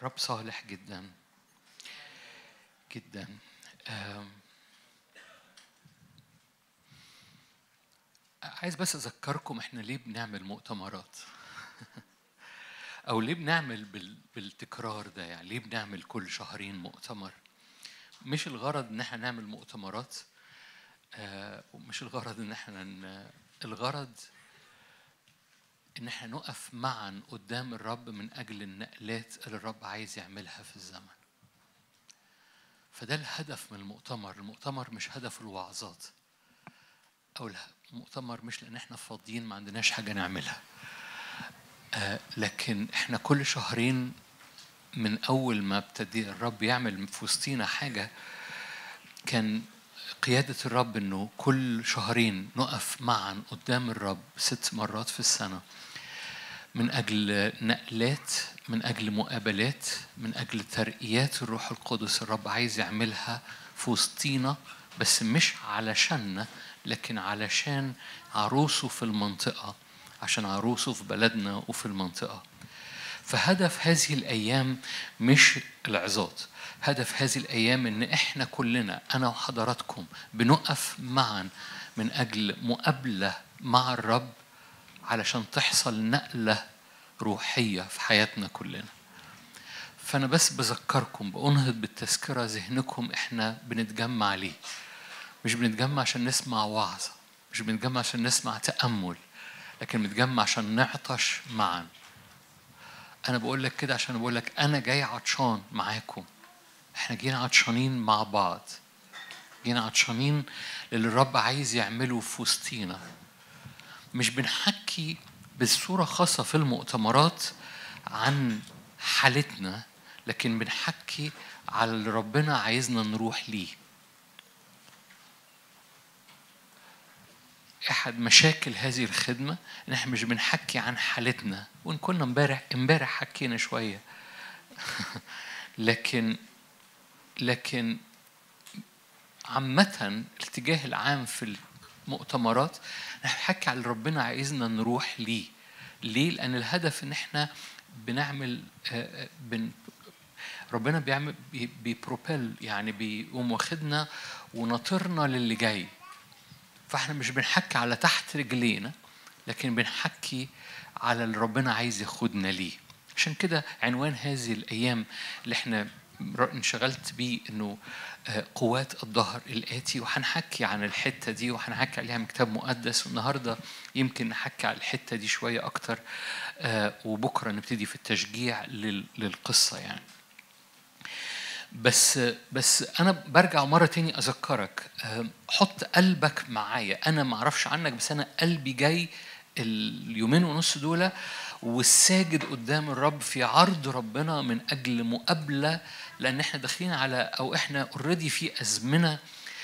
رب صالح جدا جدا آم، عايز بس اذكركم احنا ليه بنعمل مؤتمرات او ليه بنعمل بال... بالتكرار ده يعني ليه بنعمل كل شهرين مؤتمر مش الغرض ان احنا نعمل مؤتمرات آه ومش الغرض ان احنا ن... الغرض ان احنا نقف معا قدام الرب من اجل النقلات اللي الرب عايز يعملها في الزمن فده الهدف من المؤتمر المؤتمر مش هدف الوعظات او المؤتمر مش لان احنا فاضيين ما عندناش حاجه نعملها آه لكن احنا كل شهرين من اول ما ابتدي الرب يعمل في وسطينا حاجه كان قيادة الرب انه كل شهرين نقف معا قدام الرب ست مرات في السنة من اجل نقلات من اجل مقابلات من اجل ترقيات الروح القدس الرب عايز يعملها في وسطينا بس مش علشاننا لكن علشان عروسه في المنطقة عشان عروسه في بلدنا وفي المنطقة فهدف هذه الأيام مش العظات هدف هذه الأيام إن إحنا كلنا أنا وحضراتكم بنقف معا من أجل مقابلة مع الرب علشان تحصل نقلة روحية في حياتنا كلنا فأنا بس بذكركم بأنهض بالتذكرة ذهنكم إحنا بنتجمع ليه مش بنتجمع عشان نسمع وعظة مش بنتجمع عشان نسمع تأمل لكن بنتجمع عشان نعطش معا أنا بقول لك كده عشان بقول لك أنا جاي عطشان معاكم احنا جينا عطشانين مع بعض جينا عطشانين للي الرب عايز يعمله في وسطينا مش بنحكي بصورة خاصة في المؤتمرات عن حالتنا لكن بنحكي على اللي ربنا عايزنا نروح ليه احد مشاكل هذه الخدمه ان احنا مش بنحكي عن حالتنا وان كنا امبارح امبارح حكينا شويه لكن لكن عامة الاتجاه العام في المؤتمرات نحن بنحكي على اللي ربنا عايزنا نروح ليه ليه؟ لأن الهدف إن إحنا بنعمل بن ربنا بيعمل بيبروبيل يعني بيقوم واخدنا وناطرنا للي جاي فاحنا مش بنحكي على تحت رجلينا لكن بنحكي على اللي ربنا عايز ياخدنا ليه عشان كده عنوان هذه الايام اللي احنا انشغلت بيه انه قوات الظهر الاتي وهنحكي عن الحته دي وهنحكي عليها من كتاب مقدس والنهارده يمكن نحكي على الحته دي شويه اكتر وبكره نبتدي في التشجيع للقصه يعني بس بس انا برجع مره تاني اذكرك حط قلبك معايا انا ما اعرفش عنك بس انا قلبي جاي اليومين ونص دول والساجد قدام الرب في عرض ربنا من اجل مقابله لان احنا داخلين على او احنا اوريدي في ازمنه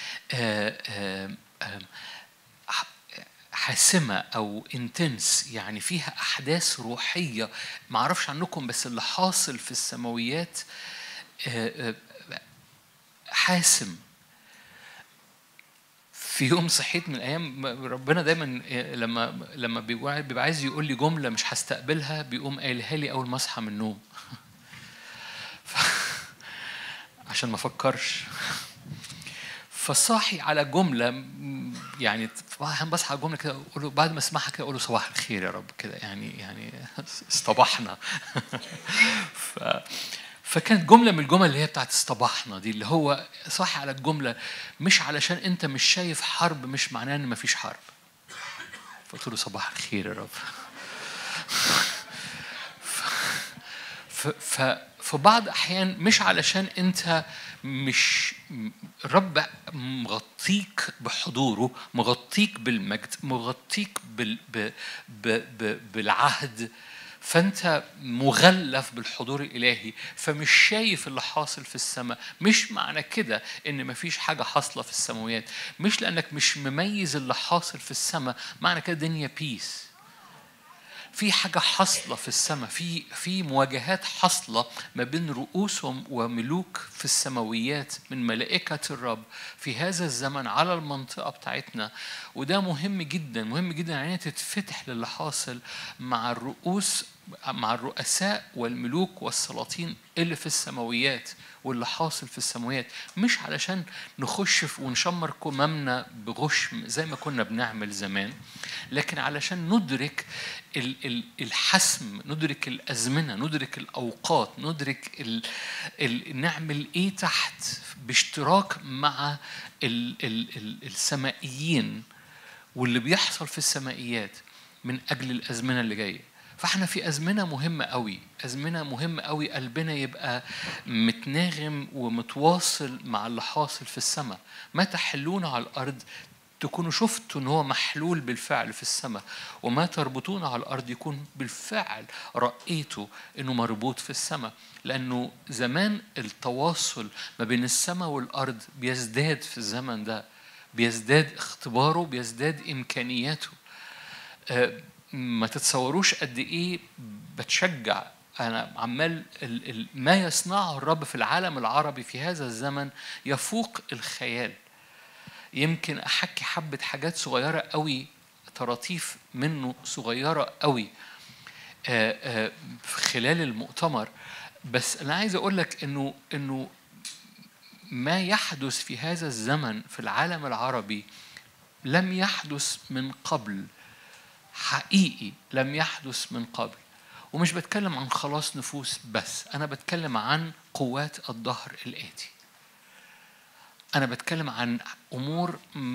حاسمه او انتنس يعني فيها احداث روحيه ما اعرفش عنكم بس اللي حاصل في السماويات حاسم في يوم صحيت من الايام ربنا دايما لما لما بيبقى عايز يقول لي جمله مش هستقبلها بيقوم قايلها لي اول ما اصحى من النوم عشان ما افكرش فصاحي على جمله يعني بصحى على جمله كده اقول له بعد ما اسمعها كده اقول له صباح الخير يا رب كده يعني يعني اصطبحنا ف فكانت جملة من الجمل اللي هي بتاعت اصطبحنا دي اللي هو صاحي على الجملة مش علشان أنت مش شايف حرب مش معناه إن مفيش حرب. فقلت له صباح الخير يا رب. ف ف في بعض أحيان مش علشان أنت مش الرب مغطيك بحضوره مغطيك بالمجد مغطيك بال ب ب ب بالعهد فانت مغلف بالحضور الالهي فمش شايف اللي حاصل في السماء مش معنى كده ان مفيش حاجه حاصله في السماويات مش لانك مش مميز اللي حاصل في السماء معنى كده الدنيا بيس في حاجة حاصلة في السماء في في مواجهات حاصلة ما بين رؤوسهم وملوك في السماويات من ملائكة الرب في هذا الزمن على المنطقة بتاعتنا وده مهم جدا مهم جدا عينينا تتفتح للي حاصل مع الرؤوس مع الرؤساء والملوك والسلاطين اللي في السماويات واللي حاصل في السماويات مش علشان نخش ونشمر كمامنا بغش زي ما كنا بنعمل زمان لكن علشان ندرك الحسم ندرك الأزمنة ندرك الأوقات ندرك ال ال نعمل إيه تحت باشتراك مع ال ال السمائيين واللي بيحصل في السمائيات من أجل الأزمنة اللي جاية فاحنا في أزمنة مهمة قوي أزمنة مهمة قوي قلبنا يبقى متناغم ومتواصل مع اللي حاصل في السماء ما تحلون على الأرض تكونوا شفتوا ان هو محلول بالفعل في السماء وما تربطون على الارض يكون بالفعل رايته انه مربوط في السماء لانه زمان التواصل ما بين السماء والارض بيزداد في الزمن ده بيزداد اختباره بيزداد امكانياته آه، ما تتصوروش قد ايه بتشجع انا عمال ما يصنعه الرب في العالم العربي في هذا الزمن يفوق الخيال يمكن احكي حبه حاجات صغيره قوي طراطيف منه صغيره قوي آه، آه، في خلال المؤتمر بس انا عايز اقول لك انه انه ما يحدث في هذا الزمن في العالم العربي لم يحدث من قبل حقيقي لم يحدث من قبل ومش بتكلم عن خلاص نفوس بس أنا بتكلم عن قوات الظهر الآتي أنا بتكلم عن أمور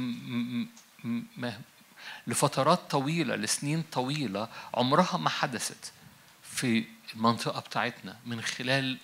لفترات طويلة لسنين طويلة عمرها ما حدثت في المنطقة بتاعتنا من خلال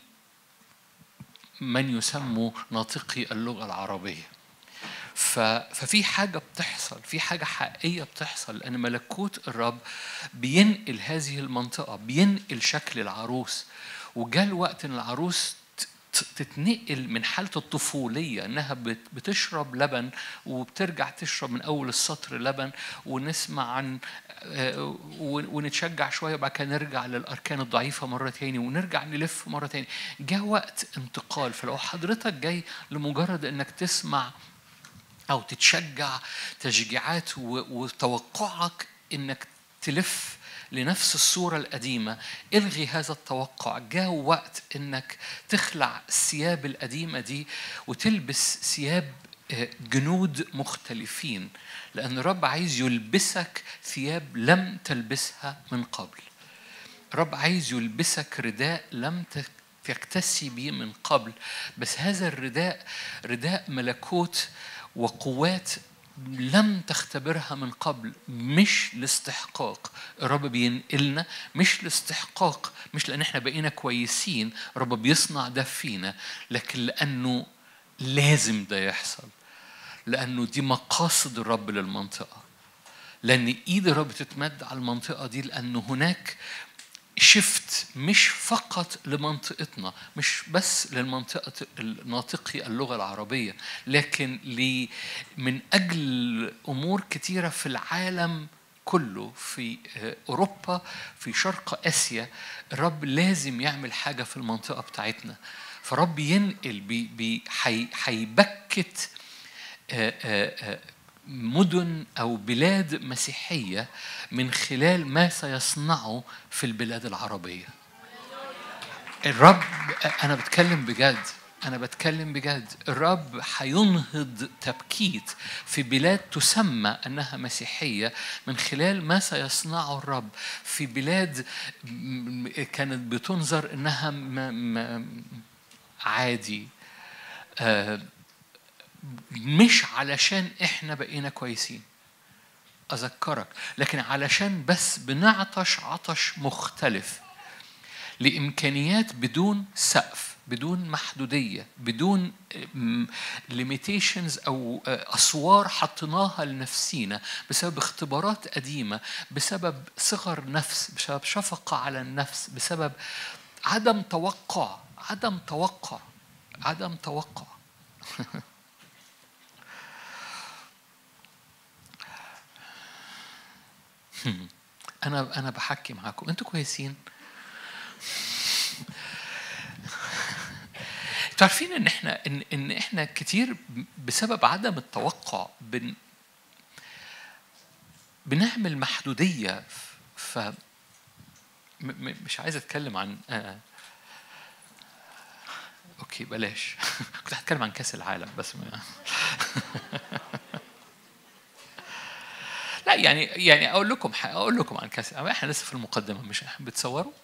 من يسموا ناطقي اللغة العربية ففي حاجة بتحصل في حاجة حقيقية بتحصل لأن ملكوت الرب بينقل هذه المنطقة بينقل شكل العروس وجاء الوقت إن العروس تتنقل من حالة الطفولية إنها بتشرب لبن وبترجع تشرب من أول السطر لبن ونسمع عن آه، ونتشجع شوية وبعد كده نرجع للأركان الضعيفة مرة تاني ونرجع نلف مرة تاني جاء وقت انتقال فلو حضرتك جاي لمجرد إنك تسمع أو تتشجع تشجيعات وتوقعك إنك تلف لنفس الصورة القديمة الغي هذا التوقع جاء وقت إنك تخلع الثياب القديمة دي وتلبس ثياب آه، جنود مختلفين لأن الرب عايز يلبسك ثياب لم تلبسها من قبل الرب عايز يلبسك رداء لم تكتسي به من قبل بس هذا الرداء رداء ملكوت وقوات لم تختبرها من قبل مش لاستحقاق الرب بينقلنا مش لاستحقاق مش لان احنا بقينا كويسين الرب بيصنع ده فينا لكن لانه لازم ده يحصل لانه دي مقاصد الرب للمنطقه لان ايد الرب تتمد على المنطقه دي لانه هناك شفت مش فقط لمنطقتنا مش بس للمنطقة الناطقي اللغة العربية لكن من أجل أمور كثيرة في العالم كله في أوروبا في شرق آسيا الرب لازم يعمل حاجة في المنطقة بتاعتنا فرب ينقل بي بي حيبكت مدن او بلاد مسيحيه من خلال ما سيصنعه في البلاد العربيه الرب انا بتكلم بجد انا بتكلم بجد الرب هينهض تبكيت في بلاد تسمى انها مسيحيه من خلال ما سيصنعه الرب في بلاد كانت بتنظر انها عادي آه، مش علشان احنا بقينا كويسين اذكرك لكن علشان بس بنعطش عطش مختلف لامكانيات بدون سقف بدون محدوديه بدون ليميتيشنز او آه، اسوار حطيناها لنفسينا بسبب اختبارات قديمه بسبب صغر نفس بسبب شفقه على النفس بسبب عدم توقع عدم توقع عدم توقع انا انا بحكي معاكم انتوا كويسين انتوا عارفين ان احنا ان ان احنا كتير بسبب عدم التوقع بن بنعمل محدوديه ف م- م- مش عايز اتكلم عن آه. اوكي بلاش كنت هتكلم عن كاس العالم بس ما لا يعني يعني اقول لكم ح- اقول لكم عن كاس احنا لسه في المقدمه مش بتصوروا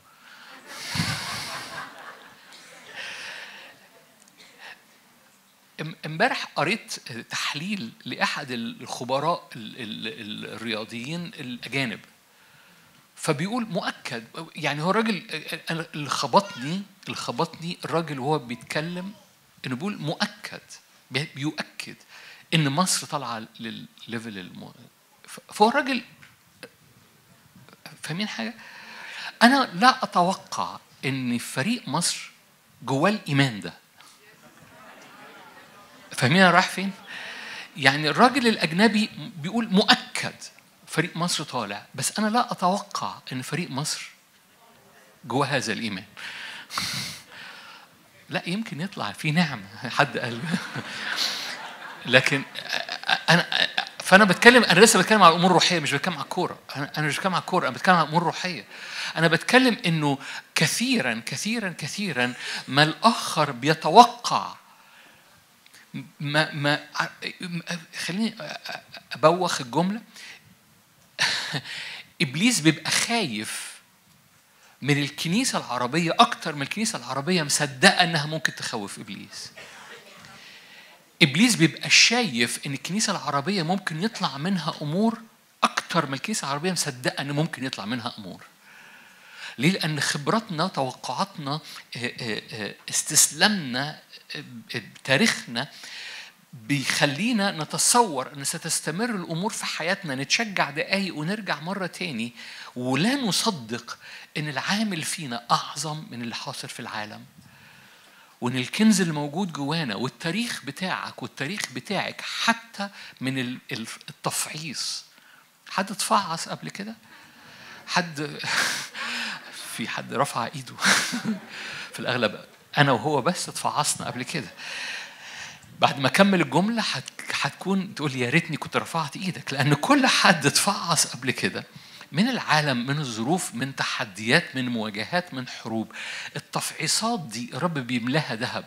ام- امبارح قريت تحليل لاحد الخبراء ال- ال- الرياضيين الاجانب فبيقول مؤكد يعني هو الراجل أنا اللي خبطني اللي خبطني الراجل وهو بيتكلم انه بيقول مؤكد بي- بيؤكد ان مصر طالعه للليفل الم... ف- فهو الراجل فاهمين حاجه؟ انا لا اتوقع ان فريق مصر جواه الايمان ده فاهمين انا رايح فين؟ يعني الراجل الاجنبي بيقول مؤكد فريق مصر طالع بس انا لا اتوقع ان فريق مصر جوه هذا الايمان لا يمكن يطلع في نعمه حد قال لكن انا فانا بتكلم انا لسه بتكلم على الامور الروحيه مش بتكلم على الكوره انا انا مش بتكلم على الكوره انا بتكلم على الامور الروحيه انا بتكلم انه كثيرا كثيرا كثيرا ما الاخر بيتوقع ما ما خليني ابوخ الجمله ابليس بيبقى خايف من الكنيسه العربيه اكتر من الكنيسه العربيه مصدقه انها ممكن تخوف ابليس ابليس بيبقى شايف ان الكنيسه العربيه ممكن يطلع منها امور اكتر من الكنيسه العربيه مصدقه ان ممكن يطلع منها امور ليه؟ لأن خبراتنا توقعاتنا استسلامنا تاريخنا بيخلينا نتصور ان ستستمر الامور في حياتنا نتشجع دقايق ونرجع مره تاني ولا نصدق ان العامل فينا اعظم من اللي حاصل في العالم وان الكنز اللي موجود جوانا والتاريخ بتاعك والتاريخ بتاعك حتى من التفعيص حد اتفعص قبل كده حد في حد رفع ايده في الاغلب انا وهو بس اتفعصنا قبل كده بعد ما اكمل الجمله هتكون تقول يا ريتني كنت رفعت ايدك لان كل حد اتفعص قبل كده من العالم من الظروف من تحديات من مواجهات من حروب التفعيصات دي الرب بيملاها ذهب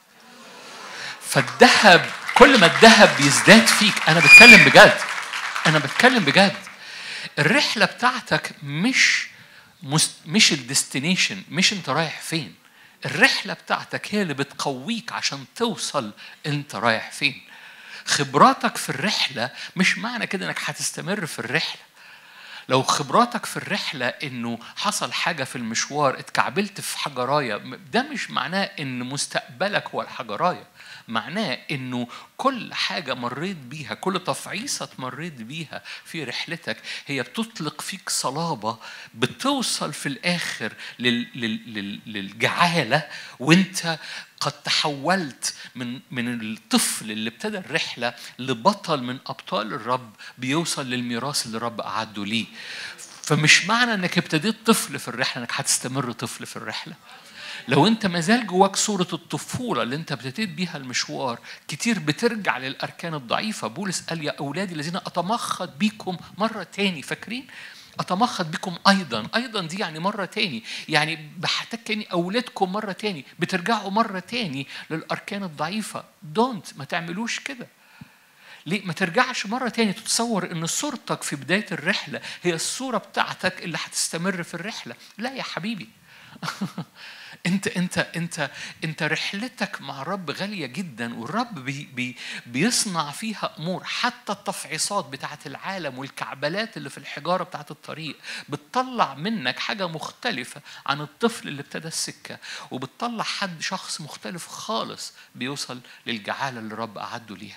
فالذهب كل ما الذهب بيزداد فيك انا بتكلم بجد انا بتكلم بجد الرحله بتاعتك مش مش الديستنيشن مش انت رايح فين الرحلة بتاعتك هي اللي بتقويك عشان توصل انت رايح فين خبراتك في الرحلة مش معنى كده انك هتستمر في الرحلة لو خبراتك في الرحلة انه حصل حاجة في المشوار اتكعبلت في حجراية ده مش معناه ان مستقبلك هو الحجراية معناه انه كل حاجة مريت بيها كل تفعيصة مريت بيها في رحلتك هي بتطلق فيك صلابة بتوصل في الآخر لل لل لل للجعالة وانت قد تحولت من من الطفل اللي ابتدى الرحلة لبطل من أبطال الرب بيوصل للميراث اللي الرب أعده ليه فمش معنى انك ابتديت طفل في الرحلة انك هتستمر طفل في الرحلة لو انت مازال جواك صورة الطفولة اللي انت ابتديت بيها المشوار كتير بترجع للأركان الضعيفة بولس قال يا أولادي الذين أتمخض بيكم مرة تاني فاكرين؟ أتمخض بكم أيضا أيضا دي يعني مرة تاني يعني بحتاج كأني أولادكم مرة تاني بترجعوا مرة تاني للأركان الضعيفة دونت ما تعملوش كده ليه ما ترجعش مرة تاني تتصور ان صورتك في بداية الرحلة هي الصورة بتاعتك اللي هتستمر في الرحلة لا يا حبيبي انت انت انت انت رحلتك مع الرب غاليه جدا والرب بي بي بيصنع فيها امور حتى التفعيصات بتاعت العالم والكعبلات اللي في الحجاره بتاعت الطريق بتطلع منك حاجه مختلفه عن الطفل اللي ابتدى السكه وبتطلع حد شخص مختلف خالص بيوصل للجعاله اللي الرب اعده ليها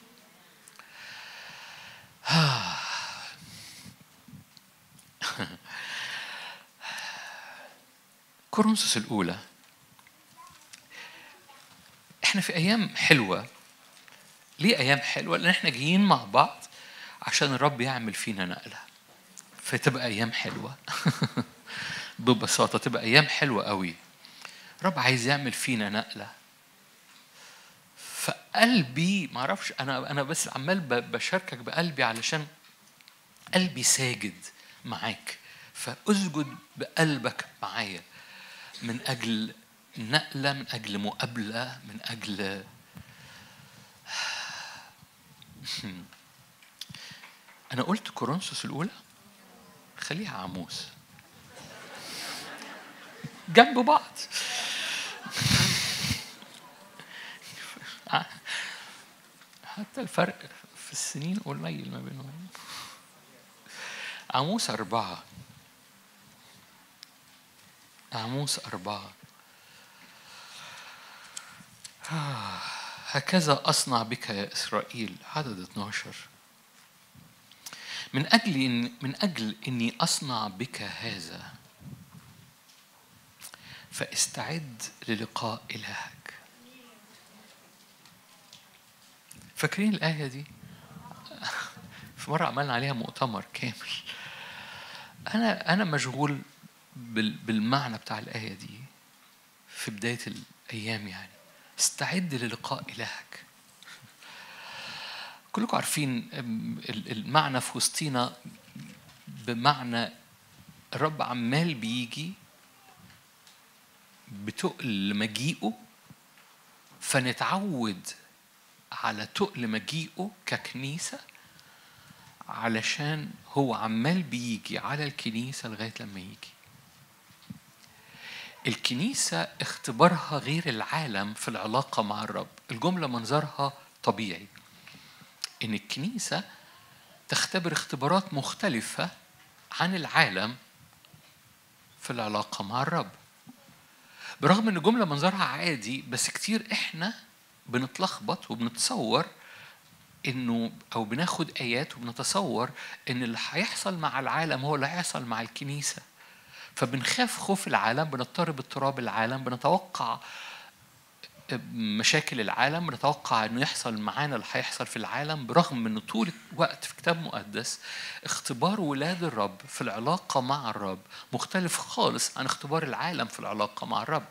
كورنثوس الأولى احنا في أيام حلوة ليه أيام حلوة؟ لأن احنا جايين مع بعض عشان الرب يعمل فينا نقلة فتبقى أيام حلوة ببساطة تبقى أيام حلوة قوي الرب عايز يعمل فينا نقلة فقلبي معرفش أنا أنا بس عمال بشاركك بقلبي علشان قلبي ساجد معاك فاسجد بقلبك معايا من اجل نقله من اجل مقابله من اجل انا قلت كورنثوس الاولى خليها عموس جنب بعض حتى الفرق في السنين قليل ما بينهم عموس أربعة عموس أربعة هكذا أصنع بك يا إسرائيل عدد 12 من أجل إن من أجل إني أصنع بك هذا فاستعد للقاء إلهك فاكرين الآية دي؟ في مرة عملنا عليها مؤتمر كامل أنا أنا مشغول بالمعنى بتاع الآية دي في بداية الأيام يعني استعد للقاء إلهك كلكم عارفين المعنى في وسطينا بمعنى الرب عمال بيجي بتقل مجيئه فنتعود على تقل مجيئه ككنيسة علشان هو عمال بيجي على الكنيسة لغاية لما يجي الكنيسة اختبارها غير العالم في العلاقة مع الرب الجملة منظرها طبيعي إن الكنيسة تختبر اختبارات مختلفة عن العالم في العلاقة مع الرب برغم ان الجمله منظرها عادي بس كتير احنا بنتلخبط وبنتصور انه او بناخد ايات وبنتصور ان اللي هيحصل مع العالم هو اللي هيحصل مع الكنيسه فبنخاف خوف العالم بنضطرب اضطراب العالم بنتوقع مشاكل العالم بنتوقع انه يحصل معانا اللي هيحصل في العالم برغم ان طول الوقت في كتاب مقدس اختبار ولاد الرب في العلاقه مع الرب مختلف خالص عن اختبار العالم في العلاقه مع الرب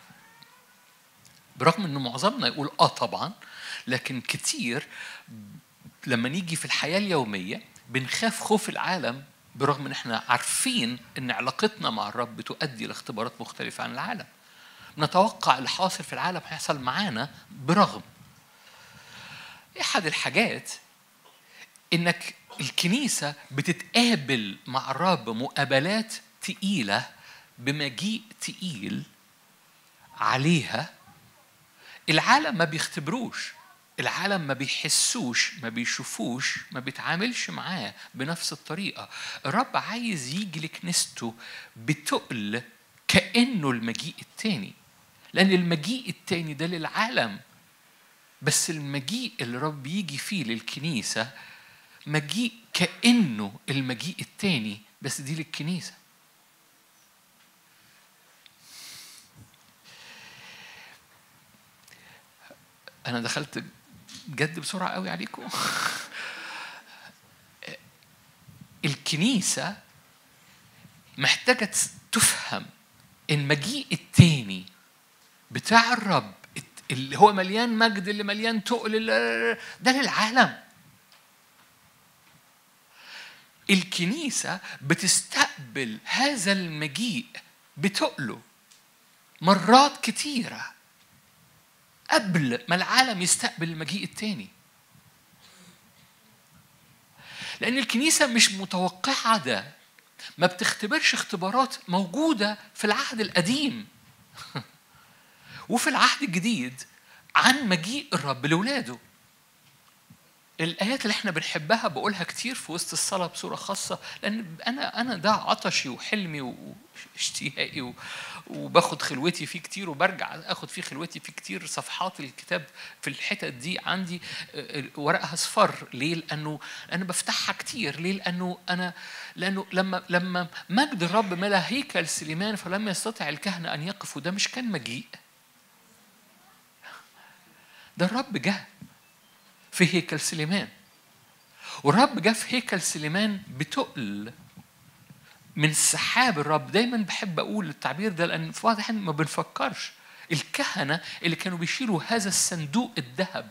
برغم انه معظمنا يقول اه طبعا لكن كتير لما نيجي في الحياه اليوميه بنخاف خوف العالم برغم ان احنا عارفين ان علاقتنا مع الرب بتؤدي لاختبارات مختلفه عن العالم نتوقع اللي حاصل في العالم هيحصل معانا برغم احد الحاجات انك الكنيسه بتتقابل مع الرب مقابلات تقيله بمجيء تقيل عليها العالم ما بيختبروش العالم ما بيحسوش ما بيشوفوش ما بيتعاملش معاه بنفس الطريقه الرب عايز يجي لكنيسته بتقل كانه المجيء التاني لأن المجيء التاني ده للعالم بس المجيء اللي رب يجي فيه للكنيسة مجيء كأنه المجيء التاني بس دي للكنيسة أنا دخلت جد بسرعة قوي عليكم الكنيسة محتاجة تفهم المجيء التاني بتاع الرب اللي هو مليان مجد اللي مليان تقل ده للعالم الكنيسة بتستقبل هذا المجيء بتقله مرات كتيرة قبل ما العالم يستقبل المجيء التاني لأن الكنيسة مش متوقعة ده ما بتختبرش اختبارات موجودة في العهد القديم وفي العهد الجديد عن مجيء الرب لولاده الآيات اللي احنا بنحبها بقولها كتير في وسط الصلاة بصورة خاصة لأن أنا أنا ده عطشي وحلمي واشتياقي وباخد خلوتي فيه كتير وبرجع اخد فيه خلوتي فيه كتير صفحات الكتاب في الحتت دي عندي ورقها اصفر ليه؟ لأنه أنا بفتحها كتير ليه؟ لأنه أنا لأنه لما لما مجد الرب ملا هيكل سليمان فلم يستطع الكهنة أن يقفوا ده مش كان مجيء ده الرب جه في هيكل سليمان والرب جه في هيكل سليمان بتقل من سحاب الرب دايما بحب اقول التعبير ده لان في واضح ما بنفكرش الكهنه اللي كانوا بيشيلوا هذا الصندوق الذهب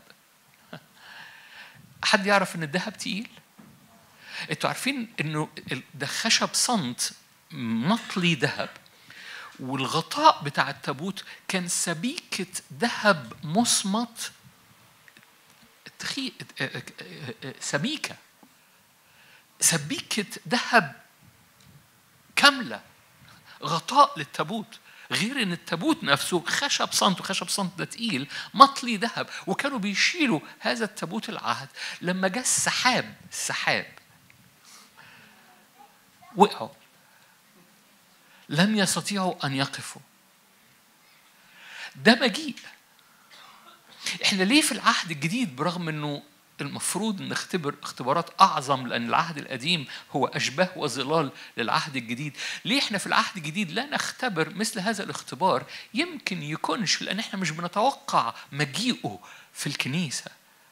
حد يعرف ان الذهب تقيل انتوا عارفين انه ده خشب صمت مطلي ذهب والغطاء بتاع التابوت كان سبيكة ذهب مصمت تخي... سبيكة سبيكة ذهب كاملة غطاء للتابوت غير ان التابوت نفسه خشب صنت وخشب صنت ده تقيل مطلي ذهب وكانوا بيشيلوا هذا التابوت العهد لما جاء السحاب السحاب وقعوا لم يستطيعوا ان يقفوا ده مجيء احنا ليه في العهد الجديد برغم انه المفروض نختبر اختبارات اعظم لان العهد القديم هو اشباه وظلال للعهد الجديد ليه احنا في العهد الجديد لا نختبر مثل هذا الاختبار يمكن يكونش لان احنا مش بنتوقع مجيئه في الكنيسه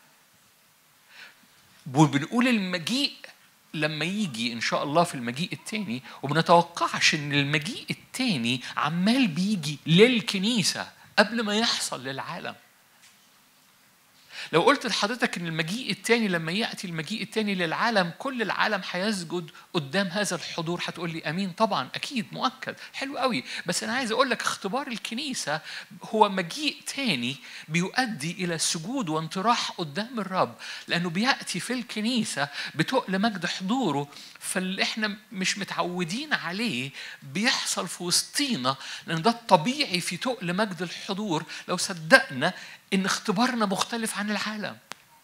وبنقول المجيء لما يجي ان شاء الله في المجيء الثاني وبنتوقعش ان المجيء الثاني عمال بيجي للكنيسه قبل ما يحصل للعالم لو قلت لحضرتك ان المجيء الثاني لما ياتي المجيء الثاني للعالم كل العالم هيسجد قدام هذا الحضور هتقول لي امين طبعا اكيد مؤكد حلو قوي بس انا عايز اقول لك اختبار الكنيسه هو مجيء ثاني بيؤدي الى سجود وانطراح قدام الرب لانه بياتي في الكنيسه بتقل مجد حضوره فاللي احنا مش متعودين عليه بيحصل في وسطينا لان ده الطبيعي في تقل مجد الحضور لو صدقنا ان اختبارنا مختلف عن العالم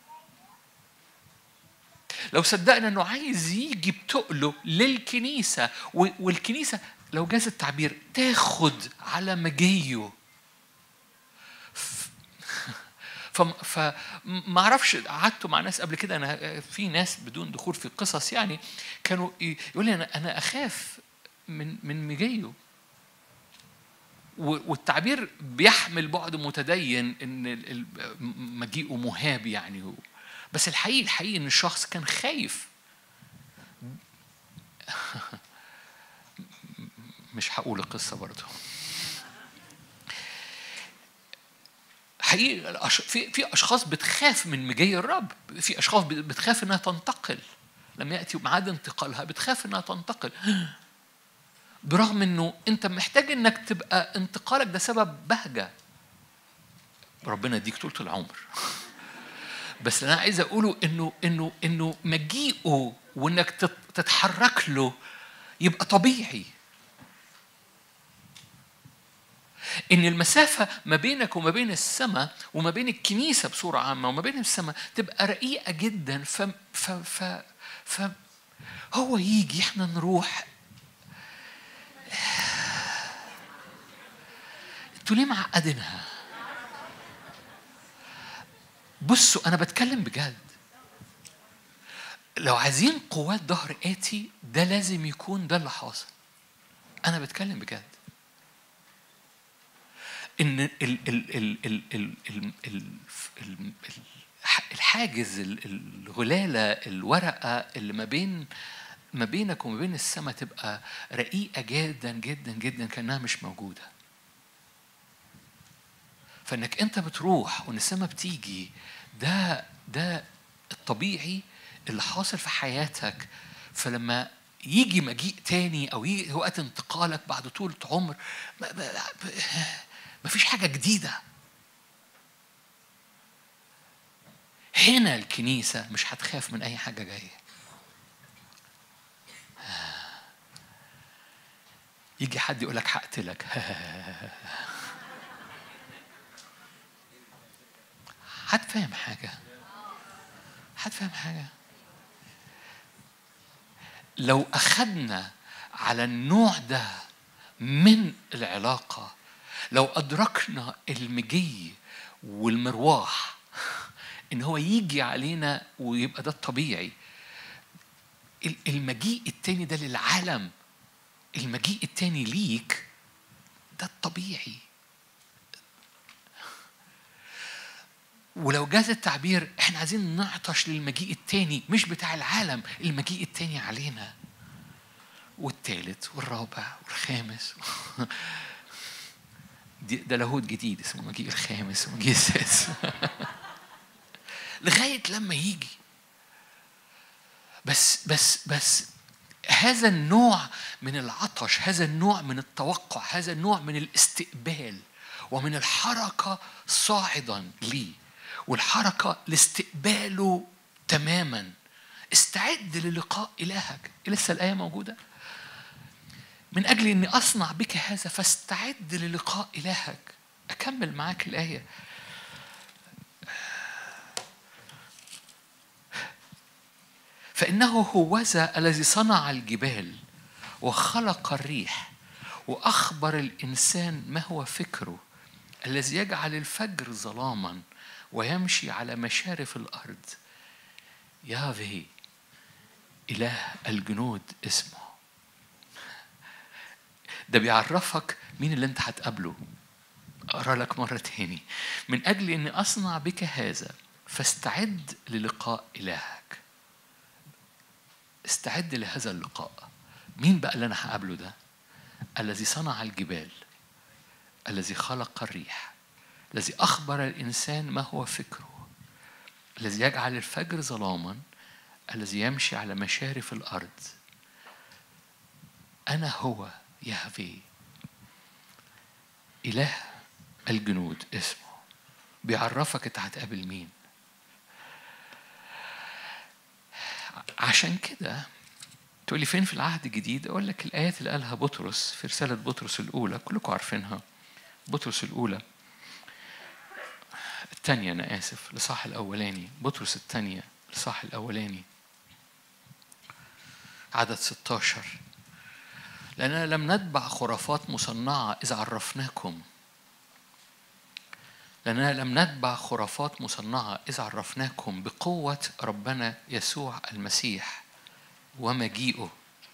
لو صدقنا انه عايز يجي بتقله للكنيسه والكنيسه لو جاز التعبير تاخد على مجيه فما اعرفش قعدت مع ناس قبل كده انا في ناس بدون دخول في قصص يعني كانوا يقول لي انا انا اخاف من من مجيه والتعبير بيحمل بعد متدين ان مجيئه مهاب يعني بس الحقيقي الحقيقي ان الشخص كان خايف مش هقول القصه برضه حقيقي في في اشخاص بتخاف من مجي الرب في اشخاص بتخاف انها تنتقل لما ياتي ميعاد انتقالها بتخاف انها تنتقل برغم انه انت محتاج انك تبقى انتقالك ده سبب بهجه ربنا يديك طولة العمر بس انا عايز اقوله انه انه انه مجيئه وانك تتحرك له يبقى طبيعي ان المسافه ما بينك وما بين السماء وما بين الكنيسه بصوره عامه وما بين السماء تبقى رقيقه جدا ف ف ف, ف هو يجي احنا نروح انتوا ليه معقدينها؟ بصوا انا بتكلم بجد لو عايزين قوات ظهر آتي ده لازم يكون ده اللي حاصل أنا بتكلم بجد إن ال ال ال ال ال ال ال الحاجز الغلالة الورقة اللي ما بين ما بينك وما بين السماء تبقى رقيقة جدا جدا جدا كأنها مش موجودة فإنك أنت بتروح وإن السماء بتيجي ده ده الطبيعي اللي حاصل في حياتك فلما يجي مجيء تاني أو يجي وقت انتقالك بعد طولة عمر ما, ما, ما فيش حاجة جديدة هنا الكنيسة مش هتخاف من أي حاجة جاية يجي حد يقول لك هقتلك حد فاهم حاجة حد فاهم حاجة لو أخذنا على النوع ده من العلاقة لو أدركنا المجي والمرواح إن هو يجي علينا ويبقى ده الطبيعي المجيء التاني ده للعالم المجيء التاني ليك ده الطبيعي ولو جاز التعبير احنا عايزين نعطش للمجيء التاني مش بتاع العالم المجيء التاني علينا والتالت والرابع والخامس ده لاهوت جديد اسمه مجيء الخامس ومجيء السادس لغاية لما يجي بس بس بس هذا النوع من العطش هذا النوع من التوقع هذا النوع من الاستقبال ومن الحركة صاعدا لي والحركة لاستقباله تماما استعد للقاء إلهك لسه الآية موجودة من أجل أني أصنع بك هذا فاستعد للقاء إلهك أكمل معاك الآية فإنه هوذا الذي صنع الجبال وخلق الريح وأخبر الإنسان ما هو فكره الذي يجعل الفجر ظلاما ويمشي على مشارف الأرض يافي إله الجنود اسمه ده بيعرفك مين اللي انت هتقابله أقرأ لك مرة تاني من أجل أني أصنع بك هذا فاستعد للقاء إلهك استعد لهذا اللقاء مين بقى اللي أنا هقابله ده الذي صنع الجبال الذي خلق الريح الذي أخبر الإنسان ما هو فكره الذي يجعل الفجر ظلاما الذي يمشي على مشارف الأرض أنا هو يهوي إله الجنود اسمه بيعرفك أنت هتقابل مين عشان كده تقول لي فين في العهد الجديد أقول لك الآيات اللي قالها بطرس في رسالة بطرس الأولى كلكم عارفينها بطرس الأولى الثانية أنا آسف لصاح الأولاني بطرس الثانية لصاح الأولاني عدد 16 لأننا لم نتبع خرافات مصنعة إذا عرفناكم لأننا لم نتبع خرافات مصنعة إذ عرفناكم بقوة ربنا يسوع المسيح ومجيئه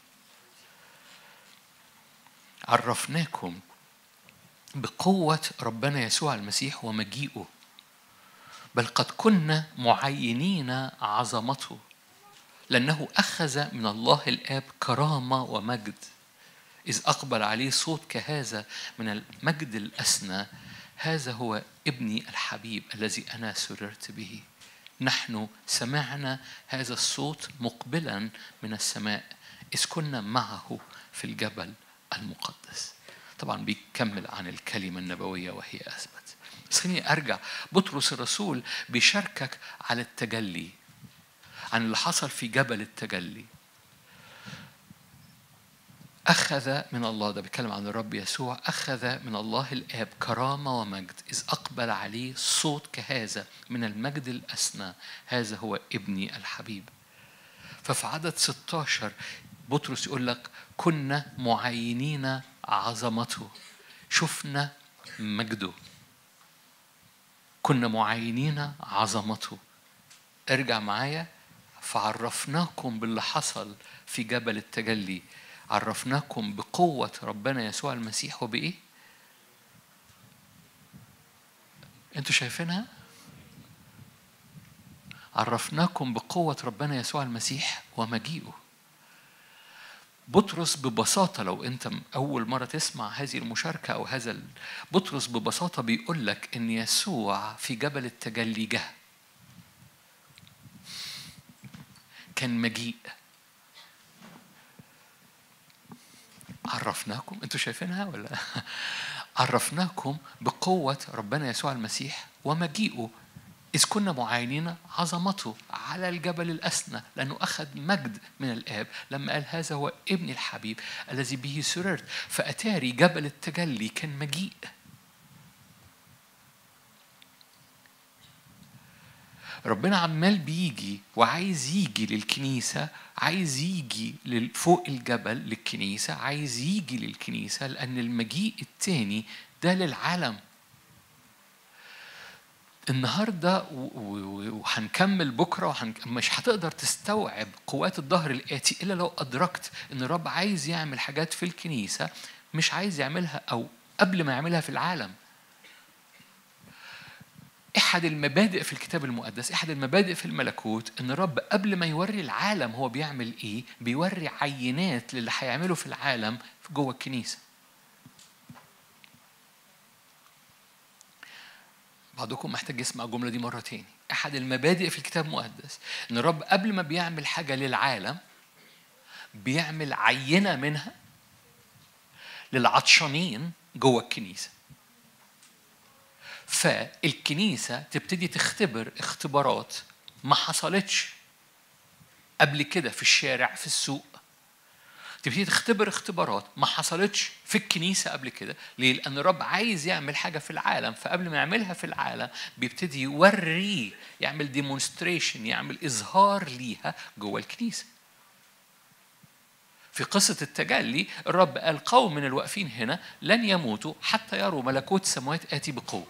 عرفناكم بقوة ربنا يسوع المسيح ومجيئه بل قد كنا معينين عظمته لأنه أخذ من الله الآب كرامة ومجد إذ أقبل عليه صوت كهذا من المجد الأسنى هذا هو ابني الحبيب الذي أنا سررت به نحن سمعنا هذا الصوت مقبلا من السماء إذ كنا معه في الجبل المقدس طبعا بيكمل عن الكلمة النبوية وهي أثبت بس خليني أرجع بطرس الرسول بيشاركك على التجلي عن اللي حصل في جبل التجلي أخذ من الله ده بيتكلم عن الرب يسوع أخذ من الله الآب كرامة ومجد إذ أقبل عليه صوت كهذا من المجد الأسنى هذا هو ابني الحبيب ففي عدد 16 بطرس يقول لك كنا معينين عظمته شفنا مجده كنا معينين عظمته ارجع معايا فعرفناكم باللي حصل في جبل التجلي عرفناكم بقوة ربنا يسوع المسيح وبإيه؟ أنتوا شايفينها؟ عرفناكم بقوة ربنا يسوع المسيح ومجيئه بطرس ببساطة لو أنت أول مرة تسمع هذه المشاركة أو هذا ال... بطرس ببساطة بيقول لك إن يسوع في جبل التجلي جه كان مجيء عرفناكم انتوا شايفينها ولا عرفناكم بقوة ربنا يسوع المسيح ومجيئه إذ كنا معاينين عظمته على الجبل الأسنى لأنه أخذ مجد من الآب لما قال هذا هو ابن الحبيب الذي به سررت فأتاري جبل التجلي كان مجيء ربنا عمال بيجي وعايز يجي للكنيسة عايز يجي فوق الجبل للكنيسة عايز يجي للكنيسة لأن المجيء التاني ده للعالم النهارده وهنكمل بكره وحن... مش هتقدر تستوعب قوات الظهر الاتي الا لو ادركت ان الرب عايز يعمل حاجات في الكنيسه مش عايز يعملها او قبل ما يعملها في العالم احد المبادئ في الكتاب المقدس احد المبادئ في الملكوت ان الرب قبل ما يوري العالم هو بيعمل ايه بيوري عينات للي هيعمله في العالم جوه الكنيسه بعضكم محتاج يسمع الجمله دي مره تاني احد المبادئ في الكتاب المقدس ان الرب قبل ما بيعمل حاجه للعالم بيعمل عينة منها للعطشانين جوه الكنيسة فالكنيسة تبتدي تختبر اختبارات ما حصلتش قبل كده في الشارع في السوق تبتدي تختبر اختبارات ما حصلتش في الكنيسة قبل كده ليه؟ لأن الرب عايز يعمل حاجة في العالم فقبل ما يعملها في العالم بيبتدي يوريه يعمل ديمونستريشن يعمل إظهار ليها جوه الكنيسة في قصة التجلي الرب قال قوم من الواقفين هنا لن يموتوا حتى يروا ملكوت السماوات آتي بقوة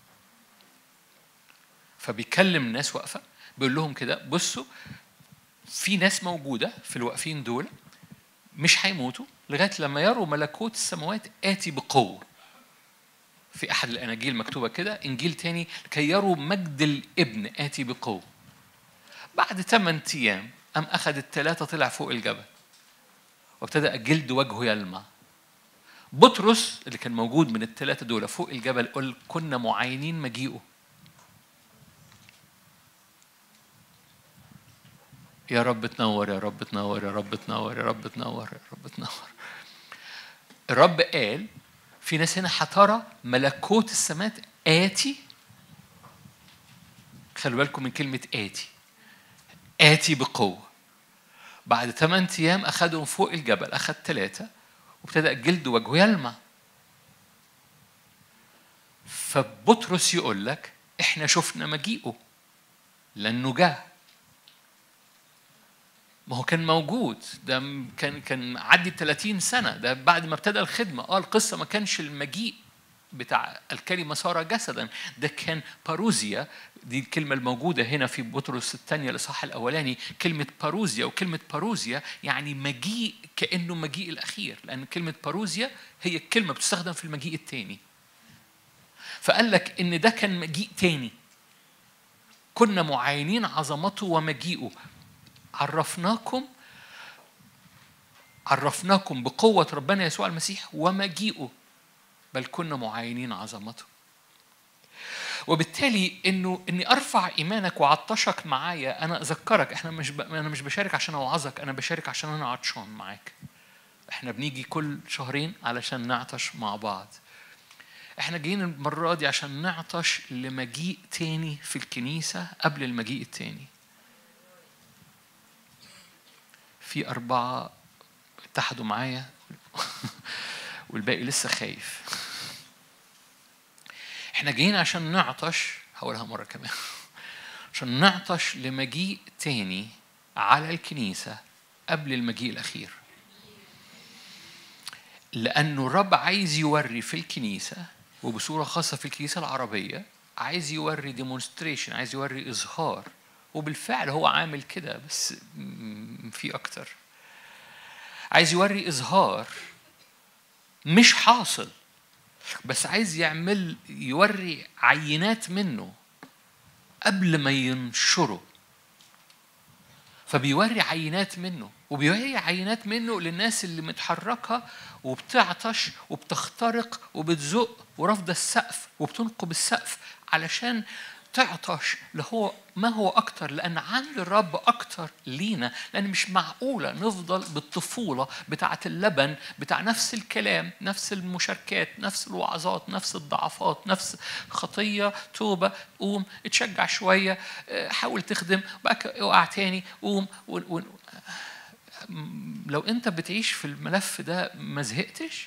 فبيكلم الناس واقفة بيقول لهم كده بصوا في ناس موجودة في الواقفين دول مش هيموتوا لغاية لما يروا ملكوت السماوات آتي بقوة في أحد الأناجيل مكتوبة كده إنجيل تاني لكي يروا مجد الابن آتي بقوة بعد ثمان أيام قام أخذ الثلاثة طلع فوق الجبل وابتدأ جلد وجهه يلمع بطرس اللي كان موجود من الثلاثة دول فوق الجبل قال كنا معينين مجيئه يا رب تنور يا رب تنور يا رب تنور يا رب تنور يا رب تنور الرب قال في ناس هنا هترى ملكوت السماء آتي خلوا بالكم من كلمة آتي آتي بقوة بعد ثمان أيام أخذهم فوق الجبل أخذ ثلاثة وابتدأ جلد وجهه يلمع فبطرس يقول لك احنا شفنا مجيئه لأنه جه ما هو كان موجود ده كان كان عدي 30 سنة ده بعد ما ابتدى الخدمة اه القصة ما كانش المجيء بتاع الكلمة صار جسدا ده كان باروزيا دي الكلمة الموجودة هنا في بطرس الثانية الإصحاح الأولاني كلمة باروزيا وكلمة باروزيا يعني مجيء كأنه مجيء الأخير لأن كلمة باروزيا هي الكلمة بتستخدم في المجيء الثاني فقال لك إن ده كان مجيء تاني كنا معاينين عظمته ومجيئه عرفناكم عرفناكم بقوة ربنا يسوع المسيح ومجيئه بل كنا معاينين عظمته وبالتالي انه اني ارفع ايمانك وعطشك معايا انا اذكرك احنا مش ب... انا مش بشارك عشان اوعظك انا بشارك عشان انا عطشان معاك احنا بنيجي كل شهرين علشان نعطش مع بعض احنا جايين المرة دي عشان نعطش لمجيء تاني في الكنيسة قبل المجيء التاني في أربعة اتحدوا معايا والباقي لسه خايف احنا جايين عشان نعطش هقولها مرة كمان عشان نعطش لمجيء تاني على الكنيسة قبل المجيء الأخير لأنه الرب عايز يوري في الكنيسة وبصورة خاصة في الكنيسة العربية عايز يوري ديمونستريشن عايز يوري إظهار وبالفعل هو عامل كده بس في أكتر عايز يوري إظهار مش حاصل بس عايز يعمل يوري عينات منه قبل ما ينشره فبيوري عينات منه وبيوري عينات منه للناس اللي متحركة وبتعطش وبتخترق وبتزق ورافضة السقف وبتنقب السقف علشان تعطش لهو ما هو أكتر لأن عند الرب أكتر لينا لأن مش معقولة نفضل بالطفولة بتاعة اللبن بتاع نفس الكلام نفس المشاركات نفس الوعظات نفس الضعفات نفس خطية توبة قوم اتشجع شوية حاول تخدم بقى اوقع تاني قوم و... و... لو انت بتعيش في الملف ده ما زهقتش